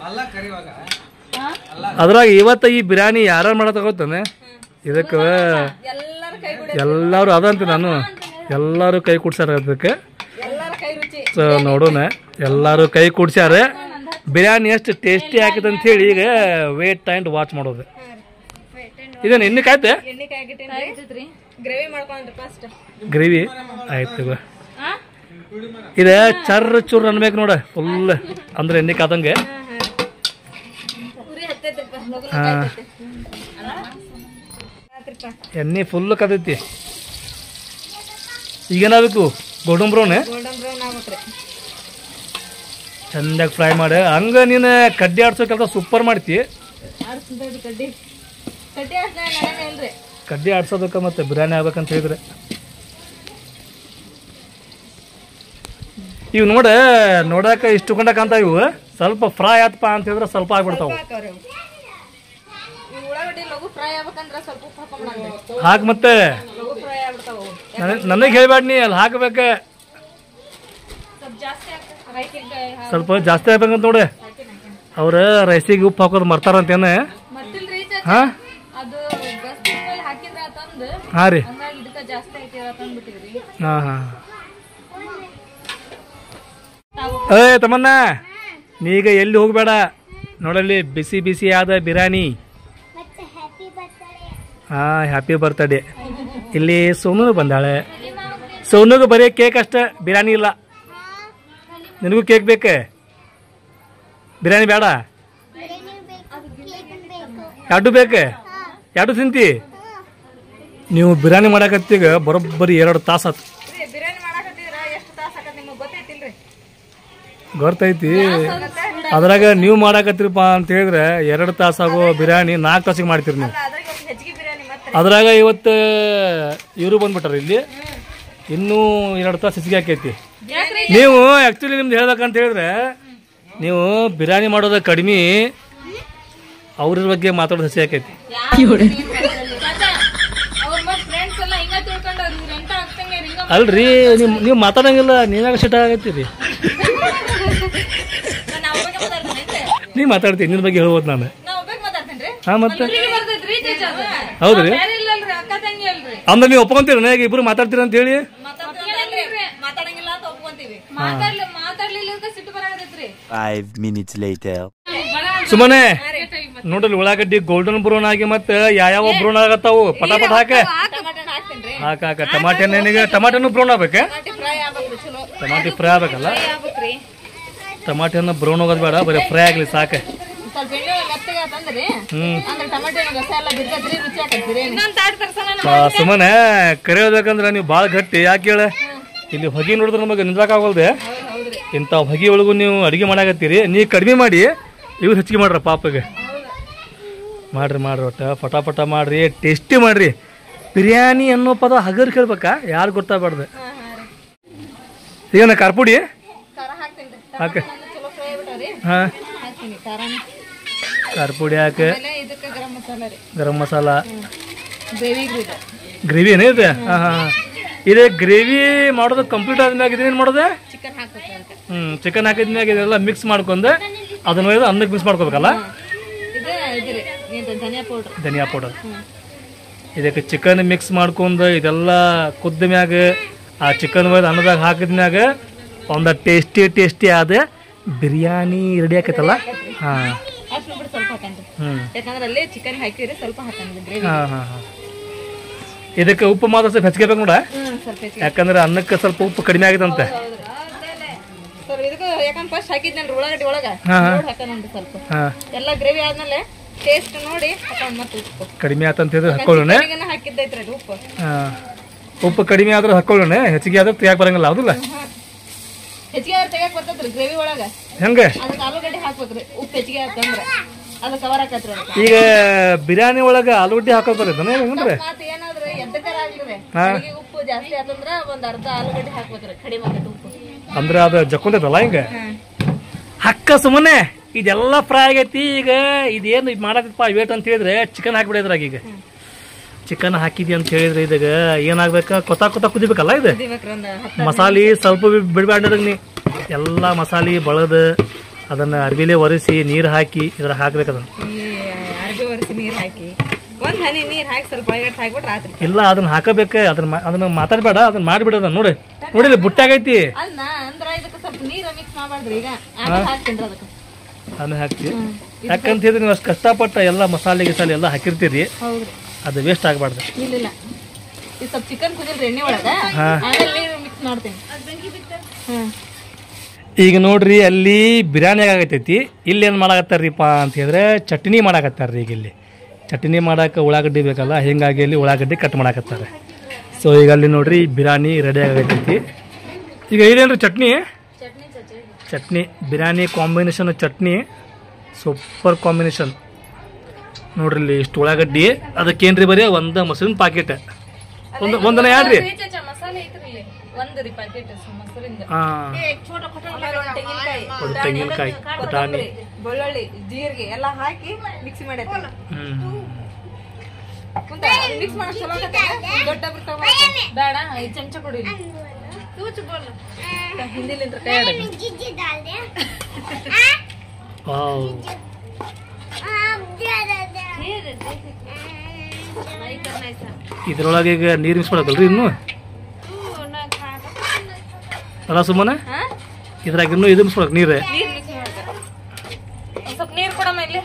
ಅದ್ರಾಗ ಇವತ್ತ ಈ ಬಿರಿಯಾನಿ ಯಾರು ಮಾಡತ್ತ ಗೊತ್ತಾನೆ ಇದಕ್ಕೆ ಎಲ್ಲರ ಕೈ ಬಿಡಿ ಎಲ್ಲರೂ ಅದಂತ ನಾನು ಎಲ್ಲರೂ ಕೈ ಕುಡ್ಸ್ಯಾರ ಅದಕ್ಕೆ ಎಲ್ಲರ ಕೈ ರುಚಿ ಸೊ ನೋಡೋಣ ಎಲ್ಲರೂ ಕೈ ಕುಡ್ಸ್ಯಾರ ಬಿರಿಯಾನಿ ಎಷ್ಟು ಟೇಸ್ಟಿ ಆಕೈತೆ ಅಂತ ಹೇಳಿ ಈಗ ವೇಟ್ ಆ್ಯಂಡ್ ವಾಚ್ ಮಾಡೋದು ಇದೇನು ಎಣ್ಣೆ ಕಾಯ್ತೆ ಎಣ್ಣೆ ಕೈ ಆಗಿಟ್ಟೇನ್ರಿ ಗ್ರೇವಿ ಮಾಡ್ಕೊಂಡ್ರಿ ಫಸ್ಟ್ ಗ್ರೇವಿ ಆಯ್ತು ತಗೋ ಇದ ಚರ್ರ ಚುರ್ ಅನ್ಬೇಕು ನೋಡ ಫುಲ್ ಅಂದ್ರೆ ಎಣ್ಣೆ ಕಾದಂಗೆ ಉರಿ ಹತ್ತೈತ್ರಪ್ಪ ಲಗು ಹಾ ಎಣ್ಣೆ ಫುಲ್ ಕದೈತಿ ಈಗೇನಾಗಬೇಕು ಗೋಲ್ಡನ್ ಬ್ರೌನ್ ಗೋಲ್ಡನ್ ಬ್ರೌನ್ ಆಗ್ಬೇಕ್ರಿ ಚಂದಾಗಿ ಫ್ರೈ ಮಾಡಿ ಹಂಗ ನೀನು ಕಡ್ಡಿ ಆಡ್ಸೋ ಕೆಲಸ ಸೂಪರ್ ಮಾಡ್ತಿ ಆಡ್ಸ್ಬೇಡ್ರಿ ಕಡ್ಡಿ ಕಡ್ಡಿ ಆಡ್ಸ ನಡೆಯಲ್ಲ ಇಲ್ರಿ ಕಡ್ಡಿ ಆಡ್ಸೋದಕ್ಕೆ ಮತ್ತೆ ಬಿರಿಯಾನಿ ಆಗ್ಬೇಕಂತ ಹೇಳಿದ್ರೆ ಇವು ನೋಡ ನೋಡಾಕ ಇಷ್ಟು ಕಂಡಕಂತ ಇವು ಸ್ವಲ್ಪ ಫ್ರೈ ಆತಪ್ಪ ಅಂತ ಹೇಳಿದ್ರೆ ಸ್ವಲ್ಪ ಆಗ್ಬಿಡ್ತಾವು ಹಾಕವ್ರಿ ಅವು. ಈ ಉಳ್ಳಾಗಡ್ಡಿ ಲಘು ಫ್ರೈ ಆಗ್ಬೇಕಂದ್ರ ಸ್ವಲ್ಪ ಉಪ್ಪು ಹಾಕೊಂಡ್ಬಿಡಂಗ್ರಿ ಹಾಕ್ ಮತ್ತೆ ಲಘು ಫ್ರೈ ಆಗ್ಬಿಡ್ತಾವ ಅವು. ನನಗೆ ಹೇಳ್ಬೇಡ ನೀ ಅಲ್ಲಿ ಹಾಕ್ಬೇಕ ಸ್ವಲ್ಪ ಜಾಸ್ತಿ ಆಗ್ತದೆ ರೈತಿಗೆ ಸ್ವಲ್ಪ ಜಾಸ್ತಿ ಆಗ್ಬೇಕಂತ ನೋಡು ಅವ್ರ ರೈಸಿಗೆ ಉಪ್ಪು ಹಾಕೋದು ಮರ್ತಾರಂತೇನೆ ಮತ್ತಿಲ್ರಿ ಚಾಚಾ, ಹಾ ಅದು ಬಸ್ ಮೇಲೆ ಹಾಕಿದ್ರ ತಂದು ಹಾಂ ರೀ ಹಂಗಾಗಿ ಇದಕ್ಕ ಜಾಸ್ತಿ ಐತಿ ತಂದ್ಬಿಟ್ಟಿವ್ರಿ ಹಾಂ ಹಾಂ ಏ ತಮ್ಮನ್ನ ನೀಗ ಎಲ್ಲಿ ಹೋಗಬೇಡ ನೋಡಲ್ಲಿ ಬಿಸಿ ಬಿಸಿ ಆದ ಬಿರಿಯಾನಿ ಹಾ ಹ್ಯಾಪಿ ಬರ್ತ್ಡೇ ಇಲ್ಲಿ ಸೋನು ಬಂದಾಳೆ ಸೋನುಗೆ ಬರೀ ಕೇಕ್ ಅಷ್ಟೇ ಬಿರಿಯಾನಿ ಇಲ್ಲ ನಿನಗೂ ಕೇಕ್ ಬೇಕೆ ಬಿರಿಯಾನಿ ಬೇಡ ಎರಡು ಬೇಕೆ ಎರಡು ತಿಂತಿ ನೀವು ಬಿರಿಯಾನಿ ಮಾಡಕತ್ತೀಗ ಬರೋಬ್ಬರಿ ಎರಡು ತಾಸು ಆತು ರೀ, ಬಿರಿಯಾನಿ ಮಾಡಾಕತ್ತಿದ್ರ ಎಷ್ಟು ತಾಸ ಆಕತ್ ನಿಮಗ್ ಗೊತ್ತೈತಿಲ್ರಿ ಗೊತ್ತೈತಿ ಅದ್ರಾಗ ನೀವು ಮಾಡಾಕತ್ತೀರಪ್ಪ ಅಂತ ಹೇಳಿದ್ರೆ ಎರಡು ತಾಸಾಗೋ ಬಿರಿಯಾನಿ ನಾಲ್ಕು ತಾಸಿಗೆ ಮಾಡ್ತೀರಿ ನೀವು ಅಲ್ಲ ಅದ್ರಾಗ ಇವತ್ತು ಹೆಚ್ಚಿಗೆ ಬಿರಿಯಾನಿ ಮತ್ತೆ ಅದ್ರಾಗ ಇವತ್ತು ಇವರು ಬಂದ್ಬಿಟ್ಟಾರ ಇಲ್ಲಿ ಇನ್ನೂ ಎರಡು ತಾಸು ಹೆಚ್ಚಿಗೆ ಆಕೈತಿ ನೀವು ಆ್ಯಕ್ಚುಲಿ ನಿಮ್ದು ಹೇಳ್ಬೇಕಂತ ಹೇಳಿದ್ರೆ ನೀವು ಬಿರಿಯಾನಿ ಮಾಡೋದ ಕಡಿಮೆ ಅವ್ರ ಬಗ್ಗೆ ಮಾತಾಡೋದು ಹಸಿ ಆಕೈತಿ ಅವ್ರ ಮತ್ ಫ್ರೆಂಡ್ಸ್ ಎಲ್ಲ ಹಿಂಗ ತಿಳ್ಕೊಂಡವ್ರಿ ಇವ್ರ ಎಂತ ಆಗ್ತಂಗೆ ಹಿಂಗ ಅಲ್ರಿ ನೀವು ನೀವು ಮಾತಾಡಂಗಿಲ್ಲ ನೀವ್ಯಾಗ ಸಿಟ್ಟ ಆಗತ್ತೀರಿ ನಾ ಒಬ್ಬಾಕೆ ಮಾತಾಡ್ತೇನೆ ನೀವು ಮಾತಾಡ್ತೀನಿ ನಿನ್ನ ಬಗ್ಗೆ ಹೇಳ್ಬೋದು ನಾನು ನಾ ಒಬ್ಬಾಕೆ ಮಾತಾಡ್ತೇನ್ರಿ ಹಾಂ ಮತ್ತೆ ಇವ್ರಿಗೆ ಬರ್ತೈತ್ರಿ ಚಾಚಾ ಅದು. ಹೌದ್ರಿ ಬೇರೆ ಇಲ್ಲಲ್ರಿ ಅಕ್ಕ ತಂಗಿ ಅಲ್ರಿ ಅಂದ್ರೆ ನೀವು ಒಪ್ಕೊಂತೀರಿ ನನಗೆ ಇಬ್ರು ಮಾತಾಡ್ತೀರಿ ಅಂತ ಹೇಳಿ ಮಾತಾಡ್ತೇನ್ರಿ ಮಾತಾಡಂಗಿಲ್ಲ ಅಂತ ಒಪ್ಕೊಂತೀವಿ ಮಾತಾಡ್ಲಿ ಮಾತಾಡ್ಲಿಲ್ಲ ಅಂತ ಸಿಟ್ಟು ಬರಾಕತ್ತೈತ್ರಿ Five minutes later. ಸುಮ್ಮನೆ ನೋಡಲ್ಲಿ ಉಳ್ಳಾಗಡ್ಡಿ ಗೋಲ್ಡನ್ ಬ್ರೌನ್ ಆಗಿ ಮತ್ತೆ ಯಾವ್ಯಾವ ಬ್ರೌನ್ ಆಗತ್ತಾವು ಪಟ ಪಟ ಹಾಕ ಟಮಾಟೆ ಹಾಕ್ತೇನ್ರಿ ಹಾಕ ಹಾಕ ಟಮಾಟೆ ಏನಿಗೆ ಟಮಾಟೆನು ಬ್ರೌನ್ ಆಗ್ಬೇಕ ಟಮಾಟಿ ಫ್ರೈ ಆಗ್ಬೇಕ್ರಿ ಚಲೋ ಟಮಾಟಿ ಫ್ರೈ ಆಗ್ಬೇಕಲ್ಲ ಫ್ರೈ ಆಗ್ಬೇಕ್ರಿ ಟಮಾಟೆನ ಬ್ರೌನ್ ಹೋಗೋದು ಬೇಡ ಬರೀ ಫ್ರೈ ಆಗ್ಲಿ ಸಾಕ ಸ್ವಲ್ಪ ಎಣ್ಣೆ ಮೆತ್ತಗೆ ಆತಂದ್ರಿ ಹ್ಮ್ ಅಂದ್ರೆ ಟಮಾಟೆ ರಸ ಎಲ್ಲ ಬಿಡ್ತೈತ್ರಿ ರುಚಿ ಆಕತ್ರಿ ಇನ್ನೊಂದ್ ತಾಟ್ ತರ್ಸೋಣ ಆ, ಸುಮ್ಮನೆ ಕರೆಯೋದಕ್ಕಂದ್ರೆ ನೀವು ಭಾಳ ಗಟ್ಟಿ ಯಾಕೆ ಹೇಳ ಇಲ್ಲಿ ಹೊಗೆ ನೋಡಿದ್ರೆ ನಮಗೆ ನಿಂದ್ರಾಕಾಗಲ್ದೆ ಇಂಥ ಹೊಗೆ ಒಳಗೂ ನೀವು ಅಡುಗೆ ಮಾಡಾಕತ್ತೀರಿ ನೀ ಕಡಿಮೆ ಮಾಡಿ ಇವ್ರು ಹೆಚ್ಚಿಗೆ ಮಾಡ್ರ ಪಾಪಗೆ ಮಾಡ್ರಿ ಮಾಡ್ರಿ ಒಟ್ಟು ಪಟ ಪಟ ಮಾಡ್ರಿ ಟೇಸ್ಟಿ ಮಾಡ್ರಿ ಬಿರಿಯಾನಿ ಅನ್ನೋ ಪದ ಹಗರ್ ಕೇಳ್ಬೇಕಾ ಯಾರು ಗೊತ್ತಾಗ್ಬಾರ್ದು ಈಗನ ಕಾರ್ಪುಡಿ ಖಾರ ಹಾಕ್ತೇನ್ರಿ ಹಾಕ ಚಲೋ ಫ್ರೈ ಆಗ್ಬಿಟ್ಟಾರಿ ಹಾಂ ಹಾಕ್ತೀನಿ ಖಾರನ ಕಾರ್ಪುಡಿ ಹಾಕ ಆಮೇಲೆ ಇದಕ್ಕೆ ಗರಂ ಮಸಾಲ ರೀ ಗರಂ ಮಸಾಲ ಗ್ರೇವಿಗೆ ಇದು ಗ್ರೇವಿ ಏನಿದೆ ಹಾಂ ಹಾಂ ಇದು ಗ್ರೇವಿ ಮಾಡೋದು ಕಂಪ್ಲೀಟ್ ಆದ್ಮ್ಯಾಗ ಇದೇನು ಮಾಡೋದು ಚಿಕನ್ ಹಾಕ್ಬೇಕು ಅದಕ್ಕೆ ಹ್ಞೂ ಚಿಕನ್ ಹಾಕಿದ್ಮ್ಯಾಗ ಇದೆಲ್ಲ ಮಿಕ್ಸ್ ಮಾಡ್ಕೊಂಡು ಅದನ್ನ ಒಯ್ದು ಅನ್ನಕ್ಕೆ ಮಿಕ್ಸ್ ಮಾಡ್ಕೋಬೇಕಲ್ಲ ಇದು ಇದು ರೀ ಇದು ಧನಿಯಾ ಪೌಡ್ರ್ ಧನಿಯಾ ಪೌಡರ್ ಇದಕ್ಕೆ ಚಿಕನ್ ಮಿಕ್ಸ್ ಮಾಡ್ಕೊಂಡು ಇದೆಲ್ಲ ಕುದ್ದ ಮ್ಯಾಗ ಆ ಚಿಕನ್ ಒಯ್ದು ಅನ್ನದಾಗ ಹಾಕಿದ್ಮ್ಯಾಗ ಒಂದು ಟೇಸ್ಟಿ ಟೇಸ್ಟಿ ಆದ ಬಿರಿಯಾನಿ ರೆಡಿ ಆಕೈತಲ್ಲ ಹಾಂ ಅಷ್ಟು ಬಿಟ್ಟು ಸ್ವಲ್ಪ ಹಾಕಂದ್ರಿ ಹ್ಞೂ ಯಾಕಂದ್ರೆ ಅಲ್ಲೇ ಚಿಕನ್ ಹಾಕಿರಿ ಸ್ವಲ್ಪ ಹಾಕಂದ್ರಿ ಗ್ರೇವಿ ಹಾಂ ಹಾಂ ಹಾಂ ಇದಕ್ಕೆ ಉಪ್ಪು ಮಾತ್ರ ಸ್ವಲ್ಪ ಹೆಚ್ಚಿಗೆ ನೋಡ ಹ್ಮ್ ಸ್ವಲ್ಪ ಹೆಚ್ಚಿಗೆ ಯಾಕಂದ್ರೆ ಅನ್ನಕ್ಕೆ ಸ್ವಲ್ಪ ಉಪ್ಪು ಕಡಿಮೆ ಆಗೈತಂತೆ ಸ್ವಲ್ಪ ಇದಕ್ಕೆ ಯಾಕಂದ್ರೆ ಫಸ್ಟ್ ಹಾಕಿದ್ನಲ್ರಿ ಉಳ್ಳಾಗಡ್ಡಿ ಒಳಗ ಹಾ, ಹಾ. ನೋಡಿ ಹಾಕೋಣ ಸ್ವಲ್ಪ ಹಾಂ ಎಲ್ಲ ಗ್ರೇವಿ ಆದ್ಮೇಲೆ ಟೇಸ್ಟ್ ನೋಡಿ ಹಾಕೋಣ ಮತ್ತೆ ಉಪ್ಪು ಕಡಿಮೆ ಆತಂತ ಹೇಳಿದ್ರೆ ಹಾಕೊಳ್ಳೋಣ ಚಿಕನ್ಗೆನ ಹಾಕಿದ್ದೈತ್ರಿ ಅದು ಉಪ್ಪು ಹಾಂ ಉಪ್ಪು ಕಡಿಮೆ ಆದ್ರೆ ಹಾಕೊಳ್ಳೋಣ ಹೆಚ್ಚಿಗೆ ಆದ್ರೆ ತೆಗಿಯಾಕ ಬರಂಗಿಲ್ಲ ಹೌದಿಲ್ಲ ಹೆಚ್ಚಿಗೆ ಆದ್ರೆ ತೆಗಿಯಕ್ ಬರ್ತೈತ್ರಿ ಗ್ರೇವಿ ಒಳಗ ಹೆಂಗೆ ಅದಕ್ಕೆ ಆಲೂಗಡ್ಡೆ ಹಾಕ್ಬೇಕ್ರಿ ಉಪ್ಪು ಹೆಚ್ಚಿಗೆ ಆತಂದ್ರ ಅದು ಕವರ್ ಆಕತ್ರಿ ಅದಕ್ಕೆ ಈಗ ಬಿರಿಯಾನಿ ಒಳಗೆ ಆಲೂಗಡ್ಡೆ ಹಾಕೋತಾರೆ ಹೆಂಗ್ರಿ ಮತ್ತೆ ಏನಾದ್ರೆ ಎದ್ದಕ್ಕರ ಆಗ್ತದೆ ಹಾ. ಅಡಿಗೆ ಉಪ್ಪು ಜಾಸ್ತಿ ಆತಂದ್ರ ಒಂದ್ ಅರ್ಧ ಆಲೂಗಡ್ಡೆ ಹಾಕ್ಬೇಕ್ರಿ ಕಡಿಮೆ ಆಕೈತಿ ಉಪ್ಪು ಅಂದ್ರೆ ಅದು ಜಕ್ಕೊಂದೈತಲ್ಲ ಹಿಂಗೆ ಹಕ್ಕ ಸುಮ್ಮನೆ ಇದೆಲ್ಲ ಫ್ರೈ ಆಗೈತಿ ಈಗ ಇದೇನು ಇದು ಮಾಡತ್ತಪ್ಪ ವೇಟ್ ಅಂತ ಹೇಳಿದ್ರೆ ಚಿಕನ್ ಹಾಕ್ಬಿಡಿದ್ರಾಗ ಈಗ ಚಿಕನ್ ಹಾಕಿದಿ ಅಂತ ಹೇಳಿದ್ರೆ ಇದಾಗ ಏನಾಗ್ಬೇಕ ಕೊತ್ತ ಕೊತ್ತ ಕುದಿಬೇಕಲ್ಲ ಇದು ಕುದಿಬೇಕ್ರಿ ಒಂದ್ ಹತ್ತು ಮಸಾಲೆ ಸ್ವಲ್ಪ ಬಿಡಬೇಡ ನೀ ಎಲ್ಲ ಮಸಾಲೆ ಬಳದು ಅದನ್ನ ಅರ್ಬಿಲೆ ಒರೆಸಿ ನೀರು ಹಾಕಿ ಇದ್ರ ಹಾಕ್ಬೇಕು ಅದನ್ನ ಈ ಅರ್ಬಿ ಒರೆಸಿ ನೀರ್ ಹಾಕಿ ಒಂದ್ ಹನಿ ನೀರ್ ಹಾಕಿ ಸ್ವಲ್ಪ ಒಳಗಡೆ ಹಾಕ್ಬಿಟ್ರೆ ಆತ್ರಿ ಇಲ್ಲ ಅದನ್ನ ಹಾಕಬೇಕು ಅದನ್ನ ಮಾ- ಅದನ್ನ ಮಾತಾಡ್ಬೇಡ ಅದನ್ನ ಮಾಡಿಬಿಡೋದ ನೋಡಿ ನೋಡಿಲ್ಲ ಬುಟ್ಟಾಗೈತಿ ಅಲ್ಲ ಅಂದ್ರ ಇದಕ್ಕೆ ಸ್ವಲ್ಪ ನೀರ ಮಿಕ್ಸ್ ಮಾಡ್ಬಾರ್ದ್ರಿ ಈಗ ಆಮೇಲೆ ಹಾಕ್ತೀನಿ ಅದಕ್ಕೆ ಅದನ್ನ ಹಾಕಿ ಯಾಕಂತ ಹೇಳಿದ್ರೆ ನೀವು ಅಷ್ಟು ಕಷ್ಟಪಟ್ಟ ಎಲ್ಲ ಮಸಾಲೆ ಗಿಸಾಲೆ ಎಲ್ಲ ಹಾಕಿರ್ತೀರಿ ಹೌದ್ರಿ ಅದು ವೇಸ್ಟ್ ಆಗಬಾರ್ದು ಇಲ್ಲ ಇಲ್ಲ ಇದು ಸ್ವಲ್ಪ ಚಿಕನ್ ಕುದಿಲ್ರಿ ಎಣ್ಣೆ ಒಳಗ ಹಾ. ಆಮೇಲೆ ನೀರು ಮಿಕ್ಸ್ ಮಾಡ್ತೀನಿ ಹ್ಮ್ ಈಗ ನೋಡ್ರಿ ಅಲ್ಲಿ ಬಿರಿಯಾನಿ ಆಗತೈತಿ ಇಲ್ಲಿ ಏನು ಮಾಡಾಕತ್ತಾರ್ರಿಪ್ಪ ಅಂತ ಹೇಳಿದ್ರೆ ಚಟ್ನಿ ಮಾಡಾಕತ್ತಾರ್ರಿ ಈಗ ಇಲ್ಲಿ ಚಟ್ನಿ ಮಾಡಕ್ಕೆ ಉಳ್ಳಾಗಡ್ಡಿ ಬೇಕಲ್ಲ ಹಿಂಗಾಗಿ ಇಲ್ಲಿ ಉಳ್ಳಾಗಡ್ಡಿ ಕಟ್ ಮಾಡಾಕತ್ತಾರೆ ಸೊ ಈಗ ಅಲ್ಲಿ ನೋಡ್ರಿ ಬಿರಿಯಾನಿ ರೆಡಿ ಆಗತೈತಿ ಈಗ ಇದೇನ್ರಿ ಚಟ್ನಿ ಚಟ್ನಿ ಚಚ್ಚಿ chutney biryani combination chutney super combination ನೋಡ್ರಿ ಇಲ್ಲಿ ಇಷ್ಟು ಉಳ್ಳಾಗಡ್ಡಿ ಅದಕ್ಕೇನ್ರಿ ಬರೀ ಒಂದು ಮೊಸರಿನ ಪಾಕೆಟ್ ಒಂದು ಒಂದನ ಯಾಡ್ರಿ ಚಚ್ಚ ಮಸಾಲೆ ಐತ್ರಿ ಇಲ್ಲಿ ಒಂದು ರೀ ಪ್ಯಾಕೆಟ್ ಮೊಸರಿಂದ ಹಾಂ ಆಮೇಲೆ ಒಂದ್ ತೆಂಗಿನಕಾಯಿ ಒಂದು ತೆಂಗಿನಕಾಯಿ ಪುಟಾಣಿ ಬೆಳ್ಳುಳ್ಳಿ ಜೀರಿಗೆ ಎಲ್ಲ ಹಾಕಿ ಮಿಕ್ಸಿ ಮಾಡೈತಿ ಹ್ಞೂ ಕುಂತ ಮಿಕ್ಸ್ ಮಾಡಕ್ ಚಲೋ ಆಗತ್ತೆ ದೊಡ್ಡ ಡಬ್ರಿ ತಗೊಂಡ್ ಬೇಡ ಐದು ಚಮಚ ಕೊಡಿ ಹಿಂದಿಲಿಂದ ಕೈ ಆಡೋದು. ವಾವ್ ಇದ್ರೊಳಗೆ ಈಗ ನೀರು ಮಿಕ್ಸ್ ಮಾಡಬೇಕಲ್ರಿ ಇನ್ನು ಅಲ್ಲ ಸುಮ್ಮನೆ ಇದ್ರಾಗ ಇನ್ನೂ ಇದು ಮಿಕ್ಸ್ ಮಾಡಕ್ ನೀರು ನೀರ್ ಮಿಕ್ಸ್ ಮಾಡ್ತಾರೆ ಒಂದ್ ಸ್ವಲ್ಪ ನೀರು ಕೊಡಮ್ಮ ಇಲ್ಲಿ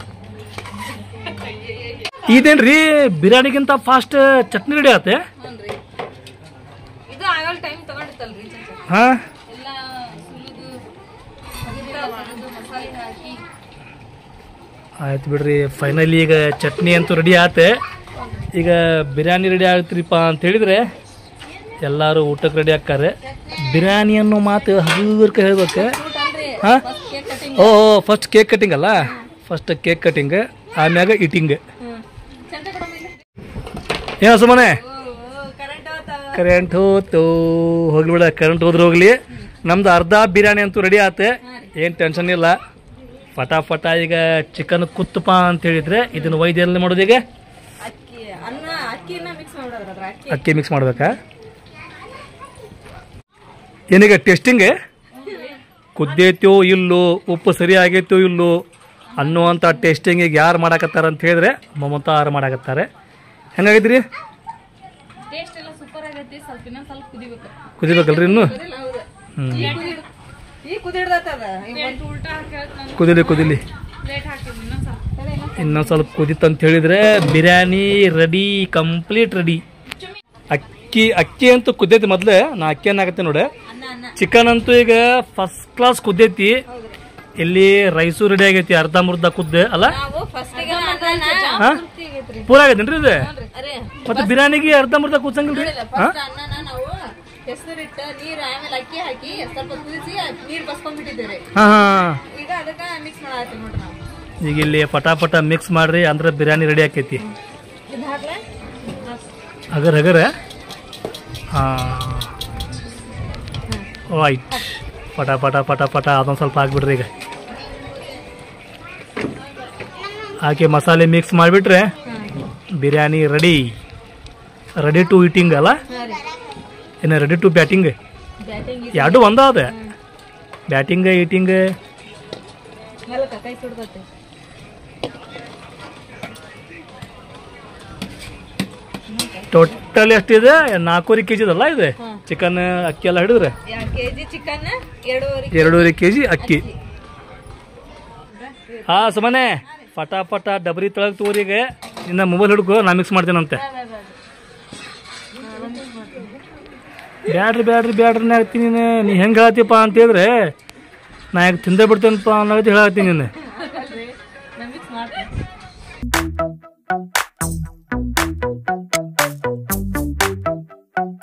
ಇದೇನ್ರಿ ಬಿರಿಯಾನಿಗಿಂತ ಫಾಸ್ಟ್ ಚಟ್ನಿ ರೆಡಿ ಆತೆ ಹ್ಞೂನ್ರಿ ಇದು ಆಗಲ್ ಟೈಮ್ ತಗೊಂಡಿತ್ತಲ್ರಿ ಚಚ್ಚ ಹಾ ಎಲ್ಲ ಸುಲಿದು ಅದಿಲ್ಲ ಸುಲಿದು ಮಸಾಲೆ ಹಾಕಿ ಆಯ್ತು ಬಿಡ್ರಿ ಫೈನಲಿ ಈಗ ಚಟ್ನಿ ಅಂತೂ ರೆಡಿ ಆತೆ ಈಗ ಬಿರಿಯಾನಿ ರೆಡಿ ಆಗತ್ರಿಪ್ಪ ಅಂತ ಹೇಳಿದ್ರೆ ಎಲ್ಲರೂ ಊಟಕ್ಕೆ ರೆಡಿ ಆಕ್ಕಾರೆ ಬಿರಿಯಾನಿ ಅನ್ನೋ ಮಾತು ಹಗುರ್ಕ ಹೇಳ್ಬೇಕು ಹಾ ಕೇಕ್ ಕಟಿಂಗ್ ಓ ಫಸ್ಟ್ ಕೇಕ್ ಕಟಿಂಗ್ ಅಲ್ಲ ಫಸ್ಟ್ ಕೇಕ್ ಕಟಿಂಗ್ ಆಮ್ಯಾಗ ಇಟಿಂಗ್ ಚಂದ ಕೊಡಮ್ಮ ಇಲ್ಲಿ ಏನ ಸುಮ್ಮನೆ ಕರೆಂಟ್ ಹೋತಾವ ಕರೆಂಟ್ ಹೋತು ಹೋಗ್ಲಿ ಬಿಡ ಕರೆಂಟ್ ಹೋದ್ರೆ ಹೋಗ್ಲಿ ನಮ್ದು ಅರ್ಧ ಬಿರಿಯಾನಿ ಅಂತೂ ರೆಡಿ ಆತೆ ಏನು ಟೆನ್ಷನ್ ಇಲ್ಲ ಫಟಾಫಟ ಈಗ ಚಿಕನ್ ಕುತ್ತಪ್ಪ ಅಂತ ಹೇಳಿದ್ರೆ ಇದನ್ನ ಒಯ್ದು ಎಲ್ಲಿ ಮಾಡೋದು ಈಗ ಅಕ್ಕಿ ಅನ್ನ ಅಕ್ಕಿನ ಮಿಕ್ಸ್ ಮಾಡೋದ್ರ ಅದ್ರ ಅಕ್ಕಿ ಅಕ್ಕಿ ಮಿಕ್ಸ್ ಮಾಡ್ಬೇಕಾ ಏನೀಗ ಟೆಸ್ಟಿಂಗ್ ಕುದ್ದೈತೋ ಇಲ್ಲೋ ಉಪ್ಪು ಸರಿ ಆಗೈತೋ ಇಲ್ಲೋ ಅನ್ನುವಂಥ ಟೆಸ್ಟಿಂಗಿಗೆ ಯಾರು ಮಾಡಾಕತ್ತಾರ ಅಂತ ಹೇಳಿದ್ರೆ ಮಮತಾರು ಮಾಡಾಕತ್ತಾರೆ ಹೆಂಗಾಗೈತ್ರಿ ಟೇಸ್ಟ್ ಎಲ್ಲ ಸೂಪರ್ ಆಗೈತಿ ಸ್ವಲ್ಪ ಇನ್ನೊಂದ್ ಸ್ವಲ್ಪ ಕುದಿಬೇಕು ಕುದಿಬೇಕಲ್ರಿ ಇನ್ನು ಹ್ಞೂ ಈಗ ಕುದಿಡ್ದತ್ತದ ಉಲ್ಟಾ ಹಾಕಿ ಕುದಿಲಿ ಕುದಿಲಿ ಪ್ಲೇಟ್ ಹಾಕಿದ್ವಿ ಇನ್ನೊಂದ್ ಸ್ವಲ್ಪ ಇನ್ನೊಂದು ಸ್ವಲ್ಪ ಕುದಿತ್ತು ಅಂತ ಹೇಳಿದ್ರೆ ಬಿರಿಯಾನಿ ರೆಡಿ ಕಂಪ್ಲೀಟ್ ರೆಡಿ ಅಕ್ಕಿ ಅಕ್ಕಿ ಅಂತೂ ಕುದ್ದೈತಿ ಮೊದ್ಲು ನಾ ಅಕ್ಕಿ ಏನಾಗತ್ತೆ ನೋಡಿ ಚಿಕನ್ ಅಂತೂ ಈಗ ಫಸ್ಟ್ ಕ್ಲಾಸ್ ಕುದ್ದೈತಿ ಇಲ್ಲಿ ರೈಸು ರೆಡಿ ಆಗೈತಿ ಅರ್ಧ ಮುರ್ಧ ಕುದ್ದೆ ಅಲ್ಲ ನಾವು ಫಸ್ಟ್ ಹಾ ಪೂರ ಆಗೈತೇನ್ರಿ ಇದು ಅರೆ ಮತ್ತೆ ಬಿರಿಯಾನಿಗೆ ಅರ್ಧ ಮುರ್ಧ ಕುದ್ಸಂಗಿಲ್ರಿ ಹಾ ಫಸ್ಟ್ ಅನ್ನನ ನಾವು ಹೆಸರಿಟ್ಟ ನೀರ್ ಆಮೇಲೆ ಅಕ್ಕಿ ಹಾಕಿ ಸ್ವಲ್ಪ ಕುದಿಸಿ ನೀರ್ ಬಸ್ಕೊಂಡ್ಬಿಟ್ಟಿದ್ದೇವೆ ಹಾ ಹಾ ಈಗ ಅದಕ್ಕ ಮಿಕ್ಸ್ ಮಾಡಾತ್ತೀವಿ ನೋಡ್ರಿ ನಾವು ಈಗ ಇಲ್ಲಿ ಪಟಾಪಟ ಮಿಕ್ಸ್ ಮಾಡ್ರಿ ಅಂದ್ರೆ ಬಿರಿಯಾನಿ ರೆಡಿ ಆಕೈತಿ ಇದು ಹಾಕ್ಲೆ ಹಗರ್ ಹಗರ ಹಾಂ ರೈಟ್ ಪಟ ಪಟ ಪಟ ಪಟ ಅದೊಂದು ಸ್ವಲ್ಪ ಹಾಕ್ಬಿಡ್ರಿ ಈಗ ಹಾಕಿ ಮಸಾಲೆ ಮಿಕ್ಸ್ ಮಾಡಿಬಿಟ್ರೆ biryani ready ready to eating ಅಲ್ಲ ಏನು ರೆಡಿ ಟು ಬ್ಯಾಟಿಂಗ್ ಎರಡು ಒಂದ ಅದ ಬ್ಯಾಟಿಂಗ್ ಈಟಿಂಗ್ ಮೇಲಕ್ಕ ಕೈ ಸುಡ್ದತ್ತೆ ಟೋಟಲ್ ಎಷ್ಟಿದೆ ನಾಲ್ಕೂವರೆ ಕೆ ಜಿ ಅಲ್ಲ ಇದೆ ಚಿಕನ್ ಅಕ್ಕಿ ಎಲ್ಲ ಹಿಡಿದ್ರೆ ಎರಡು ಕೆಜಿ ಚಿಕನ್ ಎರಡೂವರೆ ಎರಡೂವರೆ ಕೆ ಜಿ ಅಕ್ಕಿ ಹಾ ಸುಮ್ಮನೆ ಪಟಾಪಟ ಡಬರಿ ತೊಳಗ್ ತಗೋರಿಗೆ ಇನ್ನ ಮೊಬೈಲ್ ಹಿಡ್ಕೊ ನಾ ಮಿಕ್ಸ್ ಮಾಡ್ತೇನಂತೆ ಬ್ಯಾಡ್ರಿ ಬ್ಯಾಡ್ರಿ ಬ್ಯಾಡ್ರಿ ಆಗ್ತೀನಿ ನೀನು ನೀ ಹೆಂಗೆ ಹೇಳತ್ತೀಪ್ಪ ಅಂತ ಹೇಳಿದ್ರೆ ನಾ ಈಗ ತಿಂದೇ ಬಿಡ್ತೇನಪ್ಪ ಅನ್ನೋದು ಹೇಳತ್ತೀನಿ ನೀನು ಮಿಕ್ಸ್ ಮಾಡ್ತೀನಿ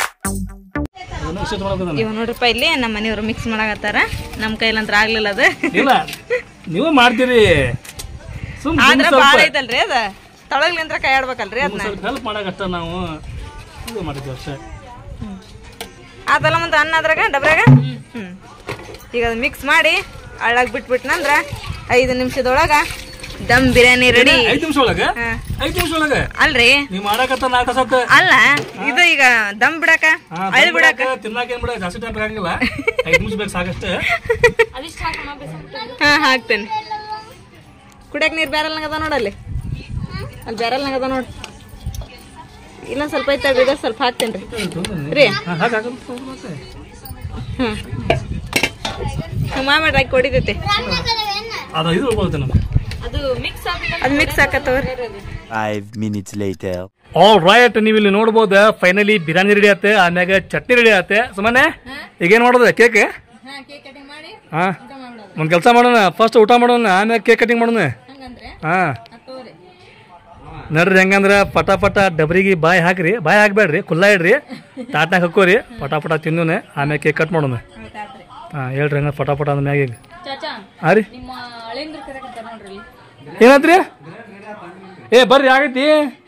ಇಷ್ಟು ಮಾಡ್ಕೋತಾನೆ ಇವ್ ನೋಡ್ರಿಪ್ಪ ಇಲ್ಲಿ ನಮ್ಮ ಮನೆಯವರು ಮಿಕ್ಸ್ ಮಾಡಾಕತ್ತಾರ ನಮ್ಮ ಕೈಲಂತ್ರ ಆಗ್ಲಿಲ್ಲ ಅದು ಇಲ್ಲ ನೀವು ಮಾಡ್ತೀರಿ ಸುಮ್ ಆದ್ರ ಸ್ವಲ್ಪ ಭಾಳ ಐತಲ್ರಿ ಅದ ತಳಗ್ಲಿಂತ್ರ ಕೈ ಆಡ್ಬೇಕಲ್ರಿ ಅದನ್ನ ಸ್ವಲ್ಪ ಹೆಲ್ಪ್ ಮಾಡಕಷ್ಟ ನಾವು ಇದು ಮಾಡಿದ್ವಿ ಅಷ್ಟೇ ಆತಲ್ಲ ಮತ್ತೆ ಅನ್ನ ಅದ್ರಾಗ ಡಬ್ರಾಗ ಹ್ಮ್ ಈಗ ಅದು ಮಿಕ್ಸ್ ಮಾಡಿ ಹಳ್ಳಾಗ ಬಿಟ್ಬಿಟ್ನಂದ್ರ ಐದು ನಿಮಿಷದೊಳಗ ದಮ್ ಬಿರಿಯಾನಿ ರೆಡಿ ಐದು ನಿಮಿಷ ಒಳಗೆ ಹಾ. ಐದು ನಿಮಿಷ ಒಳಗೆ ಅಲ್ರಿ ನೀವು ಮಾಡಕತ್ತ ನಾಲ್ಕು ಸತ್ತ ಅಲ್ಲ ಇದು ಈಗ ದಮ್ ಬಿಡಾಕ ಅಳಿ ಬಿಡಾಕ ತಿನ್ನಾಕ ಏನ್ ಬಿಡ ಜಾಸ್ತಿ ಟೈಮ್ ಬೇಕಾಗಿಲ್ಲ ಐದು ನಿಮಿಷ ಬೇಕು ಸಾಕಷ್ಟೇ ಅದಿಷ್ಟು ಹಾಕೋಣ ಬೇಸ ಹಾ ಹಾಕ್ತೇನೆ ಕುಡಿಯಕ್ ನೀರ್ ಬ್ಯಾರಲ್ನಾಗ ಅದ ನೋಡಲ್ಲಿ ಅಲ್ಲಿ ಬ್ಯಾರಲ್ನಾಗ ಅದ ನೋಡ್ ಇನ್ನೊಂದ್ ಸ್ವಲ್ಪ ಐತಲ್ರಿ ಇದು ಸ್ವಲ್ಪ ಹಾಕ್ತೇನ್ರಿ ರೀ ಹಾ, ಹಾಕ್ ಹಾಕ್ ಮತ್ತೆ. ಹ್ಮ್ ಹ್ಮ್ ಮಾಡ್ರಿ ಹಾಕಿ ಹೊಡಿತೈತಿ ಅದು ಇದು ಉಳ್ಕೊಳುತ್ತೆ ನಮ್ಗೆ ಅದು ಮಿಕ್ಸ್ ಆಗ್ಬೇಕು ಅದು ಮಿಕ್ಸ್ ಹಾಕತ್ತವ್ರಿ Five minutes later. All right ನೀವು ಇಲ್ಲಿ ನೋಡ್ಬೋದು ಫೈನಲಿ ಬಿರಿಯಾನಿ ರೆಡಿ ಆತೆ ಆಮ್ಯಾಗ ಚಟ್ನಿ ರೆಡಿ ಆತೆ ಸುಮ್ಮನೆ ಈಗೇನ್ ಮಾಡೋದು ಕೇಕ್ ಹಾ ಕೇಕ್ ಕಟಿಂಗ್ ಮಾಡಿ ಹಾ ಊಟ ಮಾಡ್ಬಿಡೋದು ಒಂದ್ ಕೆಲಸ ಮಾಡೋಣ ಫಸ್ಟ್ ಊಟ ಮಾಡೋಣ ಆಮ್ಯಾಗ ಕೇಕ್ ಕಟಿಂಗ್ ಮಾಡೋಣ ಹಂಗಂದ್ರೆ ಹಾ ಹತ್ತೋರಿ ನಡ್ರಿ ಹೆಂಗಂದ್ರ ಪಟ ಪಟ ಡಬ್ರಿಗೆ ಬಾಯಿ ಹಾಕ್ರಿ ಬಾಯಿ ಹಾಕ್ಬೇಡ್ರಿ ಕುಲ್ಲ ಇಡ್ರಿ ತಾಟ್ನಾಗ ಹಾಕೋರಿ ಪಟ ಪಟ ತಿನ್ನೋಣ ಆಮ್ಯಾಗ ಕೇಕ್ ಕಟ್ ಮಾಡೋಣ ಹೌದಾತ್ರಿ ಹಾ ಹೇಳ್ರಿ ಹಂಗ ಪಟ ಪಟ ಅಂದ ಮ್ಯಾಗ ಈಗ ಚಾಚಾ ಹಾ ರೀ ನಿಮ್ಮ ಹಳೇಂದ್ರ ಕರೆಕತ್ತಾರ ನೋಡ್ರಿ ಇಲ್ಲಿ. ಏನಾತ್ರಿ ಏ ಬರ್ರಿ ಆಗೈತಿ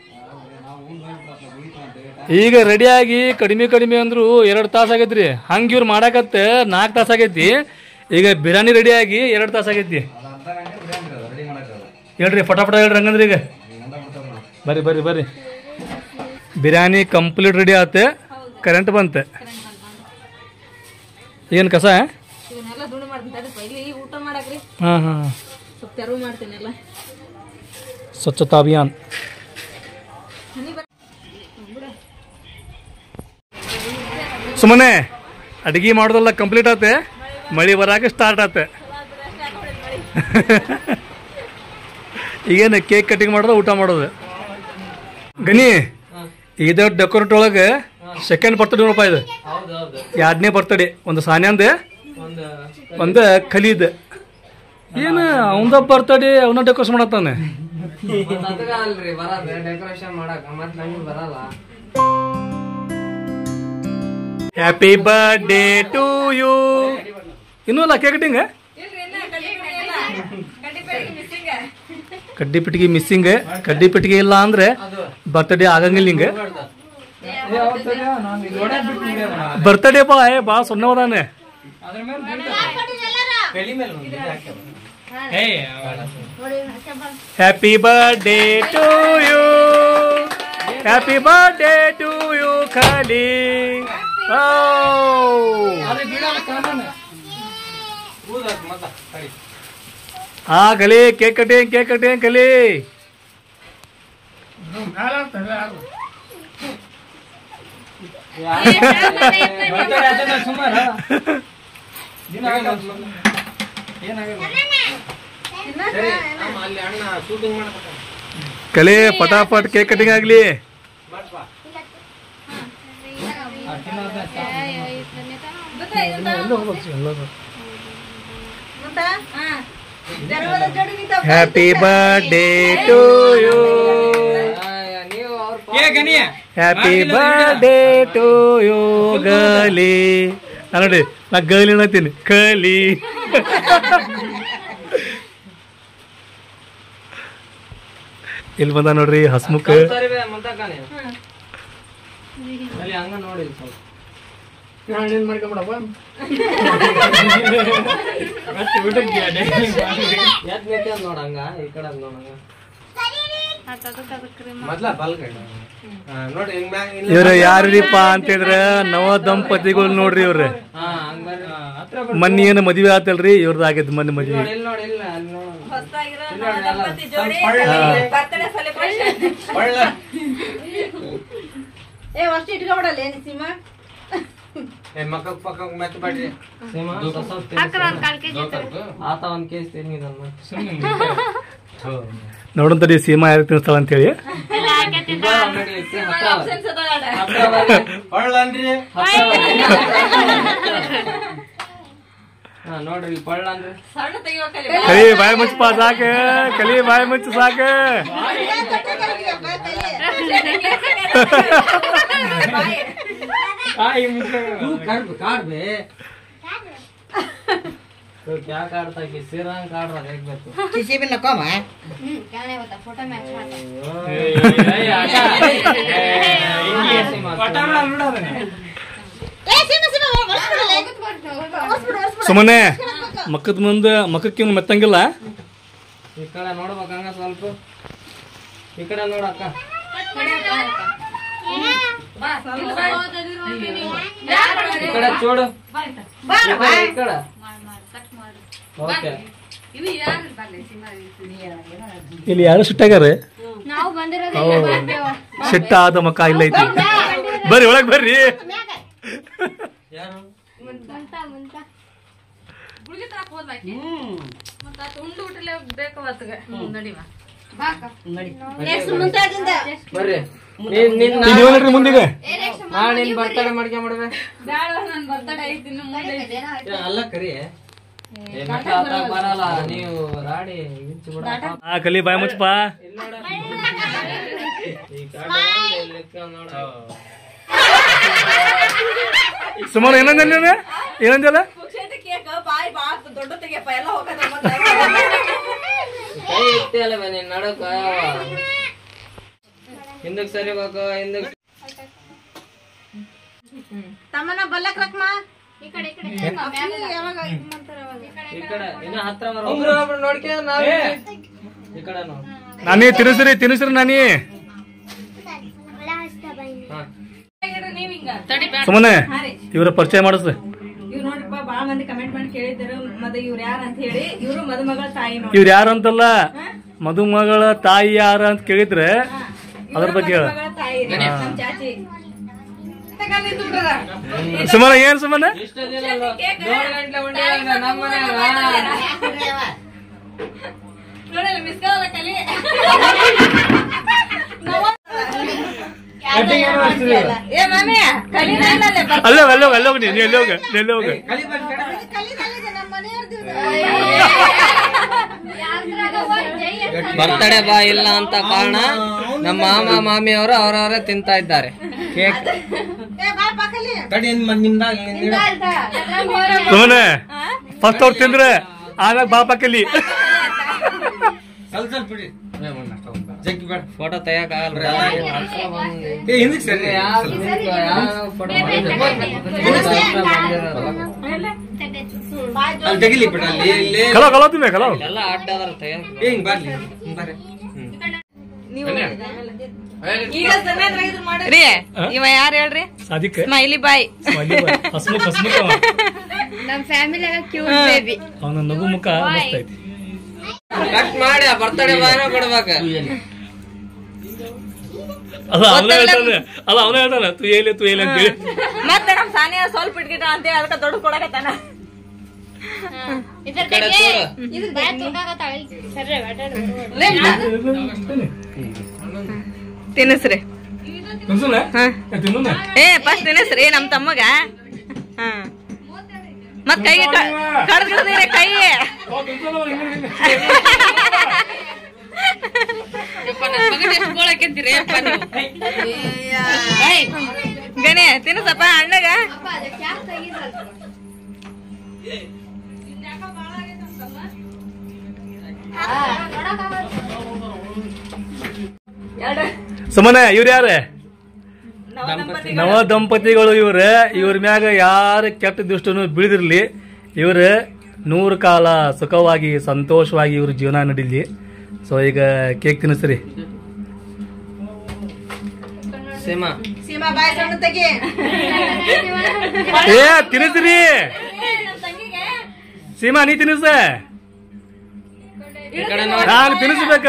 ಈಗ ರೆಡಿಯಾಗಿ ಕಡಿಮೆ ಕಡಿಮೆ ಅಂದ್ರು ಎರಡು ತಾಸು ಆಗೈತ್ರಿ ಹಂಗ ಇವ್ರು ಮಾಡಾಕತ್ತ ನಾಲ್ಕು ತಾಸು ಆಗೈತಿ ಈಗ ಬಿರಿಯಾನಿ ರೆಡಿಯಾಗಿ ಎರಡು ತಾಸು ಆಗೈತಿ ಹೇಳ್ರಿ ಫಟಾಫಟ ಹೇಳ್ರಿ ಹಂಗಂದ್ರಿ ಈಗ ಬರ್ರಿ ಬರ್ರಿ ಬರ್ರಿ ಬಿರಿಯಾನಿ ಕಂಪ್ಲೀಟ್ ರೆಡಿ ಆತ ಕರೆಂಟ್ ಬಂತ ಏನು ಕಸ ಇವನ್ನೆಲ್ಲ ದುಂಡು ಮಾಡ್ತೀನಿ ತಡಿಪ್ಪ. ಇಲ್ಲಿ ಊಟ ಮಾಡಕ್ರಿ ಹಾಂ ಹಾಂ ಸ್ವಲ್ಪ ತೆರವು ಮಾಡ್ತೀನಿ ಎಲ್ಲ ಸ್ವಚ್ಛತಾ ಅಭಿಯಾನ್ ಸುಮ್ಮನೆ ಅಡಿಗೆ ಮಾಡೋದೆಲ್ಲ ಕಂಪ್ಲೀಟ್ ಆತೆ ಮಳಿ ಬರಾಕ ಸ್ಟಾರ್ಟ್ ಆತೆ ಈಗೇನು ಕೇಕ್ ಕಟಿಂಗ್ ಮಾಡೋದು ಊಟ ಮಾಡೋದು ಗನಿ ಇದು ಡೆಕೋರೇಟ್ ಒಳಗೆ ಸೆಕೆಂಡ್ ಬರ್ತಡೇ ರೂಪಾಯಿ ಇದು ಹೌದೌದು ಎರಡನೇ ಬರ್ತಡೇ ಒಂದು ಸಾನ್ಯಾಂದ ಒಂದು ಒಂದು ಖಲೀದ್ ಏನು ಅವಂದ ಬರ್ತಡೇ ಅವನ ಡೆಕೋರೇಷನ್ ಮಾಡತ್ತಾನೆ ಮತ್ತ್ ಅದಕ್ಕ ಅಲ್ರಿ ಬರಲ್ಲ ಡೆಕೋರೇಷನ್ ಮಾಡಕ್ ಮತ್ ನಮ್ಗೆ ಬರಲ್ಲ ಹ್ಯಾಪಿ ಬರ್ಡೇ ಟು ಯು ಇನ್ನೂ ಇಲ್ಲ ಕೇಕ್ ಕಟಿಂಗ್ ಕಡ್ಡಿ ಪೆಟ್ಟಿಗೆ ಮಿಸ್ಸಿಂಗ್ ಕಡ್ಡಿ ಪೆಟ್ಟಿಗೆ ಇಲ್ಲ ಅಂದ್ರೆ ಬರ್ತ್ಡೇ ಆಗಂಗಿಲ್ಲ ಹಿಂಗ ಬರ್ತ್ಡೇ ಬಾ ಏ ಬಾ ಸೊನ್ನೆ ಹೋದಾನೆ happy birthday to you happy birthday to you ಖಾಲಿ ಹಾ ಕಲಿ ಕೇಕ್ ಕಟಿಂಗ್ ಕೇಕ್ ಕಟಿಂಗ್ ಕಲಿ ಅಲ್ಲಿ ಅಣ್ಣ ಶೂಟಿಂಗ್ ಮಾಡ್ಬೇಕು ಕಲಿ ಫಟಾಫಟ್ ಕೇಕ್ ಕಟಿಂಗ್ ಆಗ್ಲಿ ಹ್ಯಾಪಿ ಬರ್ಡೇ ಟು ಯು ನೀವು ಅವ್ರ ಏ ಗನಿ ಹ್ಯಾಪಿ ಬರ್ಡೇ ಟು ಯು ಗಲಿ ನಾ ನೋಡಿ ನಾ ಗಲಿ ಅನ್ನತ್ತೀನಿ ಕಲಿ ಇಲ್ಲಿ ಬಂದ ನೋಡ್ರಿ ಹಸ್ಮುಖ ಸರಿ ಬೇ ಮುಂದಕ್ಕನೆ ಅಲ್ಲಿ ಹಂಗ ನೋಡಿ ಇಲ್ಲಿ ಸ್ವಲ್ಪ ನಾನು ಮಾಡ್ಕೊಬಿಡಪ್ಪ ಎದ್ ನಿಂತಿ ಅಂದ್ ನೋಡ ಹಂಗ ಈ ಕಡೆ ಅಂದ್ ನೋಡ ಹಂಗ ಮೊದ್ಲ ಬಲ್ ಕಡೆ ಹಾ, ನೋಡಿ ಹಿಂಗ್ ಮ್ಯಾಗ ಇಲ್ಲಿ- ಇವ್ರ ಯಾರಿಪ್ಪ ಅಂತಂದ್ರ ನವ ದಂಪತಿಗಳು ನೋಡ್ರಿ ಇವ್ರ ಹಾ ಹಂಗ್ ಬರ್ರಿ ಹಾ, ಹತ್ರ ಬರ್ರಿ. ಮೊನ್ನೆ ಏನು ಮದ್ವೆ ಆತಲ್ರಿ ಇವ್ರದ್ದು ಆಗೈತಿ ಮೊನ್ನೆ ಮದ್ವೆ ನೋಡಿ ಇಲ್ಲಿ ನೋಡಿ ಇಲ್ಲ ಅಲ್ಲಿ ನೋಡು. ಬರ್ತಡೇ ಸೆಲೆಬ್ರೇಷನ್ ಒಳ್ಳೆ ಏ ಅಷ್ಟು ಇಟ್ಕೊಬಿಡಲ್ಲ ಏನು ಸಿಂಹ ಏ ಮಕ್ಕಕ್ ಪಕ್ಕಕ್ ಮೆತ್ತ ಬಿಡ್ರಿ ಆತ ಒಂದ್ ಕೇಸ್ ತಿನ್ನಿದಮ್ಮ ನೋಡೋಣ ತಡಿ ಸೀಮಾ ಯಾರು ತಿನ್ನಿಸ್ತಾಳ ಅಂತೇಳಿ ಹಾ ನೋಡ್ರಿ ಇಲ್ಲಿ ಪಳ್ಳ ಅಂದ್ರೆ ಸಣ್ಣ ತೆಗಿಬೇಕಲ್ಲಿ ಕಲಿ ಬಾಯಿ ಮುಚ್ಚಪ್ಪ ಸಾಕ ಕಲಿ ಬಾಯಿ ಮುಚ್ಚ ಸಾಕ तू कर काट बे तो क्या काटता कि सिरंग काट रहा देख बे तू किसी भी नको मा फोटो मैच ए आका इंगी ऐसे मत ಸುಮ್ಮನೆ ಮಕ್ಕದ ಮುಂದೆ ಮಕ್ಕಕ್ಕೆ ಮೆತ್ತಂಗಿಲ್ಲ ಈ ಕಡೆ ನೋಡ್ಬೇಕಂಗ ಸ್ವಲ್ಪ ಈ ಕಡೆ ನೋಡಕ್ಕ ಈ ಕಡೆ చూడు ಈ ಕಡೆ ಈ ಕಡೆ ಓಕೆ ಇಲ್ಲಿ ಯಾರು ಸಿಟ್ಟಾಗ್ಯಾರ ನಾವು ಬಂದಿರೋದು ಸಿಟ್ಟ ಆದ ಮಕ್ಕ ಇಲ್ಲ ಐತಿ ಬರ್ರಿ ಒಳಗ್ ಬರ್ರಿ ಯಾರು ಮುಂತ ಮುಂತ ಗುಳಿಗೆ ತರಕ್ ಹೋದ್ಲಾಕಿ ಮತ್ತ ಆತ ಉಂಡು ಊಟಲೆ ಬೇಕು ಅವತ್ತಿಗೆ ನಡಿವ ಬರ್ರಿ ನೀನ್ ನಿನ್ನ ಇಲ್ಲಿ ಹೋಗ್ರಿ ಮುಂದಿಗೆ ನಾಳೆ ನಿನ್ ಬರ್ತಡೇ ಮಾಡ್ಕೊಂಬಿಡ್ಬೆ ಬ್ಯಾಡ ನನ್ ಬರ್ತಡೇ ಐತಿ ಇನ್ನು ಮುಂದೆ ಐತಿ. ಏ, ಅಲ್ಲ ಕರಿ ಏ, ನಟ ಆತ ಬರಲ್ಲ ನೀವು ರಾಡಿ ಇಂಚು ಬಿಡ ಆ ಕಲಿ ಬಾಯ್ ಮುಚ್ಚಪ್ಪ ಇಲ್ಲಿ ನೋಡ ಈ ಕಡೆ ಇಲ್ಲಿ ಇಟ್ಕೊಂಡ್ ನೋಡ ಸುಮಾರು ಏನಂದ ನೀನು ಏನಂದಲ್ಲ ಪುಕ್ಷೇಟಿ ಕೇಕ್ ಬಾಯಿ ಬಾ ದೊಡ್ಡ ತೆಗಿಯಪ್ಪ ಎಲ್ಲ ಹೋಗದ ಕೈ ಇಟ್ಟಿ ಅಲ್ಲ ಬೇ ನೀನ್ ನಡಕ ಹಿಂದಕ್ ಸರಿಬೇಕು ಹಿಂದಕ್ ತಮ್ಮನ ಬಲ್ಲಕ್ ರಕ್ಮ ಈ ಕಡೆ ಈ ಕಡೆ ಯಾವಾಗ ಈ ಕಡೆ ಇನ್ನ ಹತ್ರ ಬರೋ ಒಬ್ರು ಒಬ್ರು ನೋಡ್ಕೆ ನಾವ್ ಈ ಕಡೆ ನೋಡ್ ನಾನಿ ತಿನ್ನಿಸ್ರಿ ತಿನ್ನಿಸ್ರಿ ನಾನಿ ಹಾ ನೀವ್ ಹಿಂಗ ಸುಮ್ಮನೆ ಇವ್ರ ಪರಿಚಯ ಮಾಡಿಸ್ರಿ ಇವ್ ನೋಡ್ರಿಪ್ಪ ಬಾಳ ಮಂದಿ ಕಮೆಂಟ್ ಮಾಡಿ ಕೇಳಿದ್ರು ಮದ ಇವ್ರ ಯಾರ ಅಂತ ಹೇಳಿ ಇವ್ರು ಮದುಮಗಳ ತಾಯಿ ನೋಡಿ ಇವ್ರು ಯಾರು ಅಂತಲ್ಲ ಮದುಮಗಳ ತಾಯಿ ಯಾರ ಅಂತ ಕೇಳಿದ್ರೆ ಅದ್ರ ಬಗ್ಗೆ ಹೇಳ ಮಗಳ ತಾಯಿ ರೀ, ನಮ್ ಚಾಚಿ ತಗ ನಿಂತು ಬಿಡ್ರ. ಸುಮನ ಏನ್ ಸುಮನ ಇಷ್ಟ ದಿನ ಅಲ್ವಾ? ಏಳ್ ಗಂಟ್ಲೆ ಉಂಡಿವಾಗ ನಮ್ಮ ಮನ್ಯಾಗ ನೋಡಲ್ಲ ಮಿಸ್ ಕಾಲ ಕಲಿ ಏ ಮಾಮಿ ಕಲಿ ನಾನಲ್ಲೇ ಅಲ್ಲೇ ಅಲ್ಲೇ ಅಲ್ಲೇ ಹೋಗಿ ನೀ ಎಲ್ಲೇ ಹೋಗ ನೀ ಎಲ್ಲೇ ಹೋಗ ಬರ್ತಡೇ ಬಾ ಇಲ್ಲ ಅಂತ ಕಾರಣ ನಮ್ಮ ಮಾಮ ಮಾಮಿಯವರು ಅವರವರೇ ತಿಂತಾ ಇದ್ದಾರೆ ಕೇಕ್ ಸುಮನೆ ಫಸ್ಟ್ ಅವ್ರು ತಿಂದ್ರೆ ಆಮ್ಯಾಗ ಬಾಪ ಕಲಿ ಫೋಟೋ ತೆಗಿಯಕ್ಕಾಗಲ್ಲ ಕಲೋ ಕಲೋ ತಿನ್ನೆ ಕಲೋ ಎಲ್ಲ ಅಡ್ಡ ಅದಾರ ತೆಗಿಯಕ್ ಈಗ ಸಮೇತ ಇದು ಮಾಡಿ ರೀ ಇವ ಯಾರು ಹೇಳ್ರಿ ಸಾದಿಕ್ ಸ್ಮೈಲಿ ಬಾಯ್ ಹಸ್ಮುಕ್ ಹಸ್ಮುಕ್ ಅವ ನಮ್ ಫ್ಯಾಮಿಲಿ ಕ್ಯೂಟ್ ಬೇಬಿ ಅವನ ನಗು ಮುಖ ಮಸ್ತ್ ಐತಿ ಕಟ್ ಮಾಡಿ ಬರ್ತಡೇ ಬಾನ ಕೊಡ್ಬೇಕ ಅಲ್ಲ ಅವನ ಹೇಳ್ತಾನೆ ಅಲ್ಲ ಅವನ ಹೇಳ್ತಾನೆ ತು ಏಲಿ ತು ಏಲಿ ಅಂತೇಳಿ ಮತ್ತೆ ನಮ್ ಸಾನಿಯ ಸ್ವಲ್ಪ ಇಟ್ಗಿಟ್ಟ ಅಂತೇಳಿ ಅದಕ್ಕೆ ದೊಡ್ಡ ಕೊಡಕತ್ತಾನ ಇದ್ರ ಕಡೆ ಬಗ್ಗೆ ನೋಡು. ಇದು ಬಾಯ್ ತುರ್ಕಾಕತ್ತಾಳ ಸರಿ ಆಟಾಡು ತಿನ್ನಿಸ್ರಿ ತಿನ್ಸುನೆ? ಏ, ತಿನ್ನುನೆ? ಏ ಫಸ್ಟ್ ತಿನ್ನಿಸ್ರಿ ನಮ್ ತಮ್ಮಗ ಹಾ ಮತ್ ಕೈಗೆ ಕಡ್ದಿಡ್ದಿರಿ ಕೈ ಓ, ತಿನ್ಸಲ್ಲ ಅವ್ರು ಹಿಂಗೆ ಹಿಂಗೆ. ಗಣೆ ತಿನ್ನಿಸಪ್ಪ ಅಣ್ಣಗ ಸುಮನೆ ಇವ್ರು ಯಾರೇ ನವ ದಂಪತಿಗಳು ಇವ್ರ ಇವ್ರ ಮ್ಯಾಗ ಯಾರ ಕೆಟ್ಟ ದುಷ್ಟನು ಬೀಳದಿರ್ಲಿ ಇವ್ರ ನೂರು ಕಾಲ ಸುಖವಾಗಿ ಸಂತೋಷವಾಗಿ ಇವ್ರ ಜೀವನ ನಡೀಲಿ ಸೊ ಈಗ ಕೇಕ್ ತಿನ್ನಿಸ್ರಿ ಸೀಮಾ ಸೀಮಾ ಬಾಯ್ ಸಣ್ಣ ತೆಗಿ ಏ ತಿನ್ನಿಸ್ರಿ ಸೀಮಾ ನೀ ತಿನ್ನಿಸ ಈ ಕಡೆ ನೋಡಿ ನಾನು ತಿನ್ನಿಸ್ಬೇಕ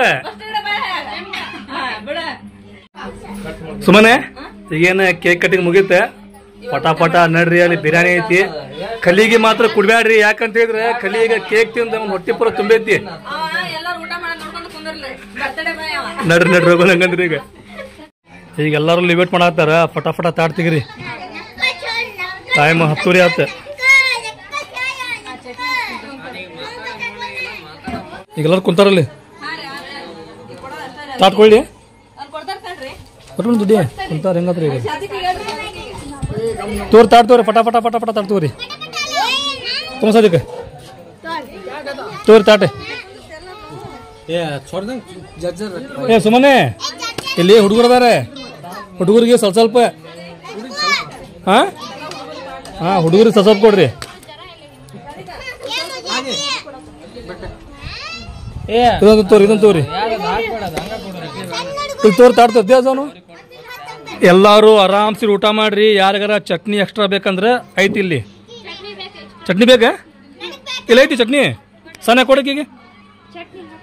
ಸುಮನೆ ಈಗೇನ ಕೇಕ್ ಕಟಿಂಗ್ ಮುಗೀತ ಪಟ ಪಟ ನಡ್ರಿ ಅಲ್ಲಿ ಬಿರಿಯಾನಿ ಐತಿ ಕಲಿಗೆ ಮಾತ್ರ ಕುಡ್ಬ್ಯಾಡ್ರಿ ಯಾಕಂತ ಹೇಳಿದ್ರೆ ಕಲಿಗೆ ಕೇಕ್ ತಿಂದ ಅವ್ನ್ ಹೊಟ್ಟಿ ಪೂರ ತುಂಬೈತಿ ಎಲ್ಲಾರು ಊಟ ಮಾಡಿ ನೋಡ್ಕೊಂಡು ಕುಂದಿರ್ಲಿ ಬರ್ತಡೇ ಬಾಯ್ ಅವ ನಡ್ರಿ ನಡ್ರಿ ಹೋಗೋಣ ಹಂಗಂದ್ರಿ ಈಗ ಈಗ ಎಲ್ಲಾರು ಲಿವೇಟ್ ಮಾಡತ್ತಾರ ಪಟ ಪಟ ತಾಡ್ ತೆಗಿರಿ ಟೈಮ್ ಹತ್ತೂರಿ ಆತ ಈಗ ಎಲ್ಲಾರು ಕುಂತಾರಲ್ಲಿ ತಾಟ್ಕೊಳ್ಳಿ ಅವ್ರು ಕೊಡ್ತಾರ ಕಣ್ರಿ ಕೊಟ್ಬಿಡು ದುಡ್ಡಿ ಕುಂತಾರ ಹೆಂಗತ್ರಿ ಈಗ ತೋರಿ ತಾಟ್ ತೋರಿ ಪಟ ಪಟ ಪಟ ಪಟ ತಾಟ್ ತೋರಿ ತುಂಬಿಸೋದಕ್ಕೆ ತೋರಿ ತಾಟೆ ಏ ಸುಮ್ಮನೆ ಇಲ್ಲಿ ಹುಡುಗರು ಅದಾರೆ ಹುಡುಗರಿಗೆ ಸ್ವಲ್ಪ ಸ್ವಲ್ಪ ಹಾ ಹಾ ಹುಡುಗರಿಗೆ ಸ್ವಲ್ಪ ಸ್ವಲ್ಪ ಕೊಡ್ರಿ ಇದೊಂದು ತೋರಿ ಇದೊಂದು ತೋರಿ ಇಲ್ಲಿ ತೋರಿ ತಾಡ್ತದೆ ಅವನು ಎಲ್ಲಾರು ಆರಾಮ್ಸಿ ಊಟ ಮಾಡ್ರಿ ಯಾರಿಗಾರ ಚಟ್ನಿ ಎಕ್ಸ್ಟ್ರಾ ಬೇಕಂದ್ರೆ ಐತಿ ಇಲ್ಲಿ ಚಟ್ನಿ ಬೇಕಾ ಇಲ್ಲ ಐತಿ ಚಟ್ನಿ ಸಣ್ಣ ಕೊಡಕ್ಕೆ